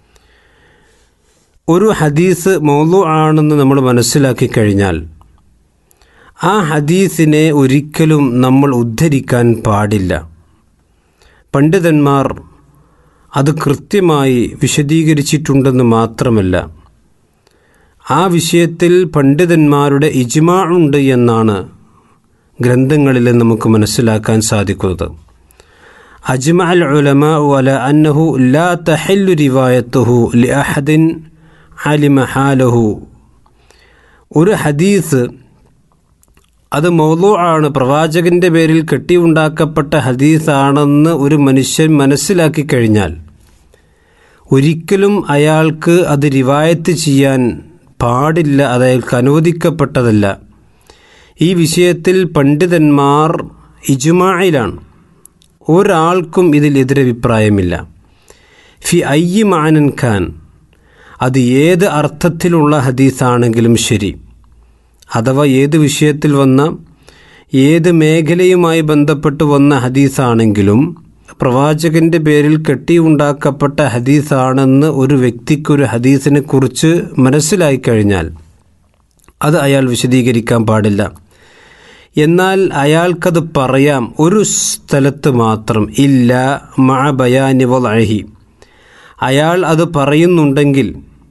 ഒരു ഹദീസ് മൗലു ആണെന്ന് നമ്മൾ മനസ്സിലാക്കി കഴിഞ്ഞാൽ ആ ഹദീസിനെ ഒരിക്കലും നമ്മൾ ഉദ്ധരിക്കാൻ പാടില്ല പണ്ഡിതന്മാർ അത് കൃത്യമായി വിശദീകരിച്ചിട്ടുണ്ടെന്ന് മാത്രമല്ല ആ വിഷയത്തിൽ പണ്ഡിതന്മാരുടെ ഇജ്മാ ഉണ്ട് എന്നാണ് ഗ്രന്ഥങ്ങളിൽ നമുക്ക് മനസ്സിലാക്കാൻ സാധിക്കുന്നത് അജ്മ അൽ ഉലമ വല അന്നഹു ലാ തഹല്ലു റിവായത്തുഹു ലി അഹദിൻ അലിമ ഹാലഹു ഒരു ഹദീസ് അത് മൗലു ആണ് പ്രവാചകന്റെ പേരിൽ കെട്ടിയുണ്ടാക്കപ്പെട്ട ഹദീസാണെന്ന് ഒരു മനുഷ്യൻ മനസ്സിലാക്കി കഴിഞ്ഞാൽ ഒരിക്കലും അയാൾക്ക് അത് റിവായത്ത് ചെയ്യാൻ പാടില്ല അത് അയാൾക്ക് അനുവദിക്കപ്പെട്ടതല്ല ഈ വിഷയത്തിൽ പണ്ഡിതന്മാർ ഇജുമായിലാണ് ഒരാൾക്കും ഇതിൽ എതിരഭിപ്രായമില്ല ഫി അയ്യി മാനൻ ഖാൻ അത് ഏത് അർത്ഥത്തിലുള്ള ഹദീസാണെങ്കിലും ശരി അഥവാ ഏത് വിഷയത്തിൽ വന്ന ഏത് മേഖലയുമായി ബന്ധപ്പെട്ട് വന്ന ഹദീസാണെങ്കിലും പ്രവാചകന്റെ പേരിൽ കെട്ടിയുണ്ടാക്കപ്പെട്ട ഹദീസാണെന്ന് ഒരു വ്യക്തിക്കൊരു ഹദീസിനെ കുറിച്ച് മനസ്സിലായി കഴിഞ്ഞാൽ അത് അയാൾ വിശദീകരിക്കാൻ പാടില്ല എന്നാൽ അയാൾക്കത് പറയാം ഒരു സ്ഥലത്ത് മാത്രം ഇല്ല മഴ ബയാനിവലഹി അയാൾ അത് പറയുന്നുണ്ടെങ്കിൽ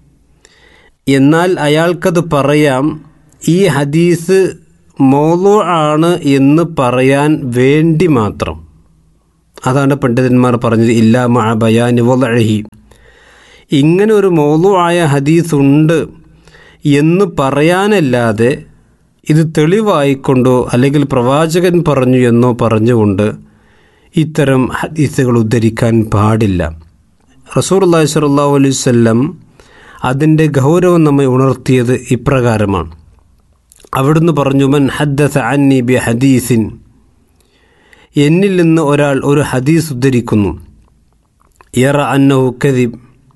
എന്നാൽ അയാൾക്കത് പറയാം ഈ ഹദീസ് മോളു ആണ് എന്ന് പറയാൻ വേണ്ടി മാത്രം അതാണ് പണ്ഡിതന്മാർ പറഞ്ഞത് ഇല്ല മഴ ബയാനിവലഹി ഇങ്ങനെ ഒരു മോളു ആയ ഹദീസ് ഉണ്ട് എന്ന് പറയാനല്ലാതെ ഇത് തെളിവായിക്കൊണ്ടോ അല്ലെങ്കിൽ പ്രവാചകൻ പറഞ്ഞു എന്നോ പറഞ്ഞുകൊണ്ട് ഇത്തരം ഹദീസുകൾ ഉദ്ധരിക്കാൻ പാടില്ല റസൂർ അള്ളാഹി സ്വല്ലാ അലൈവല്ലം അതിൻ്റെ ഗൗരവം നമ്മെ ഉണർത്തിയത് ഇപ്രകാരമാണ് അവിടുന്ന് പറഞ്ഞു മൻ ഹദ്ദസ അന്നി ബി ഹദീസിൻ എന്നിൽ നിന്ന് ഒരാൾ ഒരു ഹദീസ് ഉദ്ധരിക്കുന്നു യറ അന്നഹു കദീബ്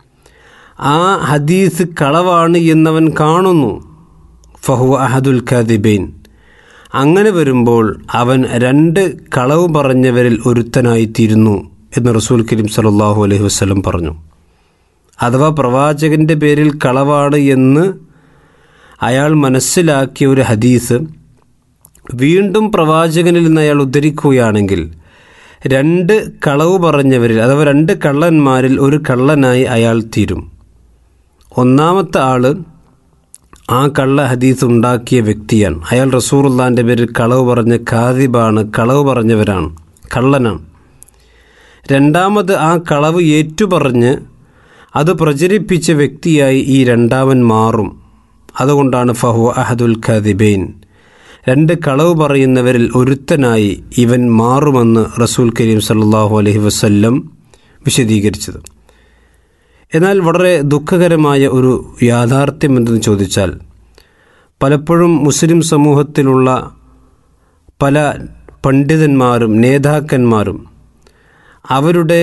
ആ ഹദീസ് കളവാണ് എന്നവൻ കാണുന്നു ഫഹു അഹദുൽ ഖാദിബൈൻ അങ്ങനെ വരുമ്പോൾ അവൻ രണ്ട് കളവ് പറഞ്ഞവരിൽ ഒരുത്തനായിത്തീരുന്നു എന്ന് റസൂൽ കരീം സലാഹു അലൈഹി വസ്ലം പറഞ്ഞു അഥവാ പ്രവാചകന്റെ പേരിൽ കളവാണ് എന്ന് അയാൾ മനസ്സിലാക്കിയ ഒരു ഹദീസ് വീണ്ടും പ്രവാചകനിൽ നിന്ന് അയാൾ ഉദ്ധരിക്കുകയാണെങ്കിൽ രണ്ട് കളവ് പറഞ്ഞവരിൽ അഥവാ രണ്ട് കള്ളന്മാരിൽ ഒരു കള്ളനായി അയാൾ തീരും ഒന്നാമത്തെ ആള് ആ കള്ള ഹദീസ് ഉണ്ടാക്കിയ വ്യക്തിയാണ് അയാൾ റസൂറുല്ലാൻ്റെ പേരിൽ കളവ് പറഞ്ഞ ഖാദിബാണ് കളവ് പറഞ്ഞവരാണ് കള്ളനാണ് രണ്ടാമത് ആ കളവ് ഏറ്റുപറഞ്ഞ് അത് പ്രചരിപ്പിച്ച വ്യക്തിയായി ഈ രണ്ടാമൻ മാറും അതുകൊണ്ടാണ് ഫഹു അഹദുൽ ഖാദിബൈൻ രണ്ട് കളവ് പറയുന്നവരിൽ ഒരുത്തനായി ഇവൻ മാറുമെന്ന് റസൂൽ കരീം സല്ലാഹു അലഹി വസ്ല്ലം വിശദീകരിച്ചത് എന്നാൽ വളരെ ദുഃഖകരമായ ഒരു യാഥാർത്ഥ്യം എന്തെന്ന് ചോദിച്ചാൽ പലപ്പോഴും മുസ്ലിം സമൂഹത്തിലുള്ള പല പണ്ഡിതന്മാരും നേതാക്കന്മാരും അവരുടെ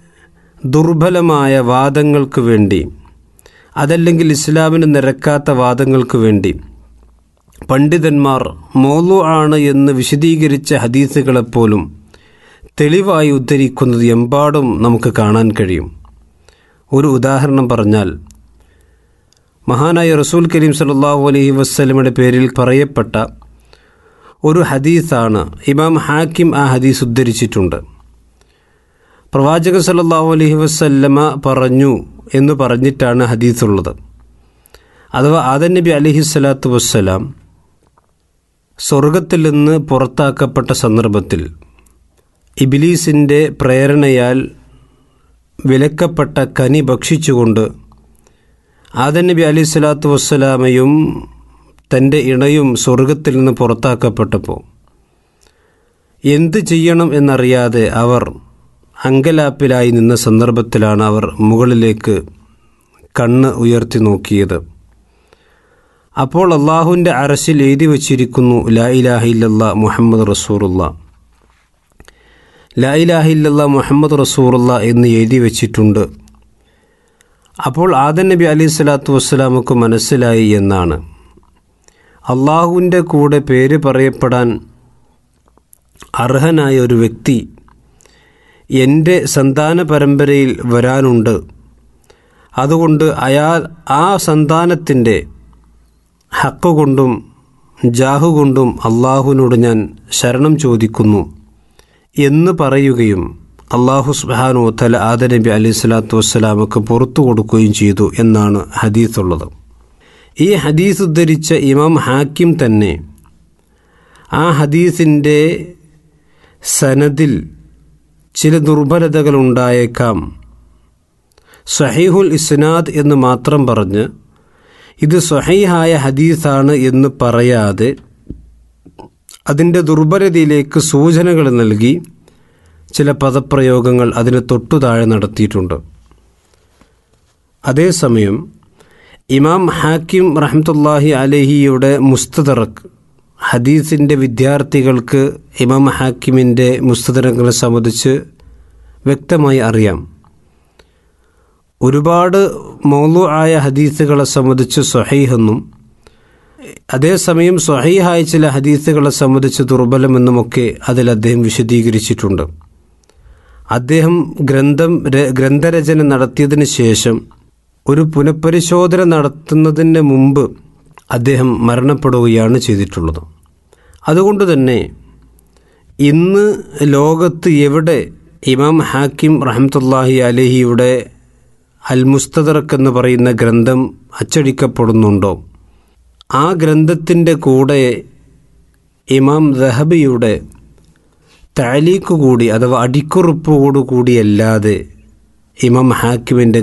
ദുർബലമായ വാദങ്ങൾക്ക് വേണ്ടി അതല്ലെങ്കിൽ ഇസ്ലാമിന് നിരക്കാത്ത വാദങ്ങൾക്ക് വേണ്ടി പണ്ഡിതന്മാർ മോലു ആണ് എന്ന് വിശദീകരിച്ച ഹദീസുകളെപ്പോലും തെളിവായി ഉദ്ധരിക്കുന്നത് എമ്പാടും നമുക്ക് കാണാൻ കഴിയും ഒരു ഉദാഹരണം പറഞ്ഞാൽ മഹാനായ റസൂൽ കരീം സല്ലാഹു അലൈഹി വസ്ലമയുടെ പേരിൽ പറയപ്പെട്ട ഒരു ഹദീസാണ് ഇമാം ഹാക്കിം ആ ഹദീസ് ഉദ്ധരിച്ചിട്ടുണ്ട് പ്രവാചകൻ സല്ലാഹു അലൈഹി വസ്ല്ലമ പറഞ്ഞു എന്ന് പറഞ്ഞിട്ടാണ് ഹദീസുള്ളത് അഥവാ ആദൻ നബി അലഹി സ്വലാത്തു വസ്സലാം സ്വർഗത്തിൽ നിന്ന് പുറത്താക്കപ്പെട്ട സന്ദർഭത്തിൽ ഇബിലീസിൻ്റെ പ്രേരണയാൽ വിലക്കപ്പെട്ട കനി ഭക്ഷിച്ചുകൊണ്ട് ആദൻ നബി അലി സ്വലാത്തു വസ്സലാമയും തൻ്റെ ഇണയും സ്വർഗത്തിൽ നിന്ന് പുറത്താക്കപ്പെട്ടപ്പോൾ എന്ത് ചെയ്യണം എന്നറിയാതെ അവർ അങ്കലാപ്പിലായി നിന്ന സന്ദർഭത്തിലാണ് അവർ മുകളിലേക്ക് കണ്ണ് ഉയർത്തി നോക്കിയത് അപ്പോൾ അള്ളാഹുവിൻ്റെ അരശിൽ എഴുതി വച്ചിരിക്കുന്നു ലാ ഇലാഹ ഇല്ലല്ല മുഹമ്മദ് റസൂറുള്ള ലാ ഇലാഹ ഇല്ലല്ല മുഹമ്മദ് റസൂറുള്ള എന്ന് എഴുതി വച്ചിട്ടുണ്ട് അപ്പോൾ ആദൻ നബി അലി സ്വലാത്തു വസ്സലാമക്ക് മനസ്സിലായി എന്നാണ് അള്ളാഹുവിൻ്റെ കൂടെ പേര് പറയപ്പെടാൻ അർഹനായ ഒരു വ്യക്തി എൻ്റെ സന്താന പരമ്പരയിൽ വരാനുണ്ട് അതുകൊണ്ട് അയാൾ ആ സന്താനത്തിൻ്റെ ഹക്ക് കൊണ്ടും ജാഹു കൊണ്ടും അള്ളാഹുവിനോട് ഞാൻ ശരണം ചോദിക്കുന്നു എന്ന് പറയുകയും അള്ളാഹു സുബാനു തല ആദനബി അലൈഹി സ്വലാത്തു വസ്സലാമക്ക് പുറത്തു കൊടുക്കുകയും ചെയ്തു എന്നാണ് ഹദീസുള്ളത് ഈ ഹദീസ് ഉദ്ധരിച്ച ഇമാം ഹാക്കിം തന്നെ ആ ഹദീസിൻ്റെ സനദിൽ ചില ദുർബലതകൾ ഉണ്ടായേക്കാം സഹീഹുൽ ഇസ്നാദ് എന്ന് മാത്രം പറഞ്ഞ് ഇത് സഹീഹായ ഹദീസാണ് എന്ന് പറയാതെ അതിൻ്റെ ദുർബലതയിലേക്ക് സൂചനകൾ നൽകി ചില പദപ്രയോഗങ്ങൾ അതിന് തൊട്ടു താഴെ നടത്തിയിട്ടുണ്ട് അതേസമയം ഇമാം ഹാക്കിം റഹ്മത്തുല്ലാഹി അലഹിയുടെ മുസ്തദറക്ക് ഹദീസിൻ്റെ വിദ്യാർത്ഥികൾക്ക് ഇമാം ഹാക്കിമിൻ്റെ മുസ്തദറങ്ങളെ സംബന്ധിച്ച് വ്യക്തമായി അറിയാം ഒരുപാട് മൗലു ആയ ഹദീസുകളെ സംബന്ധിച്ച് സ്വഹീഹെന്നും അതേസമയം സ്വഹീഹായ ചില ഹദീസുകളെ സംബന്ധിച്ച് ദുർബലമെന്നുമൊക്കെ അതിൽ അദ്ദേഹം വിശദീകരിച്ചിട്ടുണ്ട് അദ്ദേഹം ഗ്രന്ഥം ര- ഗ്രന്ഥരചന നടത്തിയതിന് ശേഷം ഒരു പുനഃപരിശോധന നടത്തുന്നതിന് മുമ്പ് അദ്ദേഹം മരണപ്പെടുകയാണ് ചെയ്തിട്ടുള്ളത് അതുകൊണ്ട് തന്നെ ഇന്ന് ലോകത്ത് എവിടെ ഇമാം ഹാക്കിം റഹമത്തുല്ലാഹി അലഹിയുടെ അൽ മുസ്തദറക്ക് എന്ന് പറയുന്ന ഗ്രന്ഥം അച്ചടിക്കപ്പെടുന്നുണ്ടോ ആ ഗ്രന്ഥത്തിൻ്റെ കൂടെ ഇമാം ദഹബിയുടെ താലീക്ക് കൂടി അഥവാ അടിക്കുറിപ്പോടു കൂടിയല്ലാതെ ഇമാം ഹാക്കിമിൻ്റെ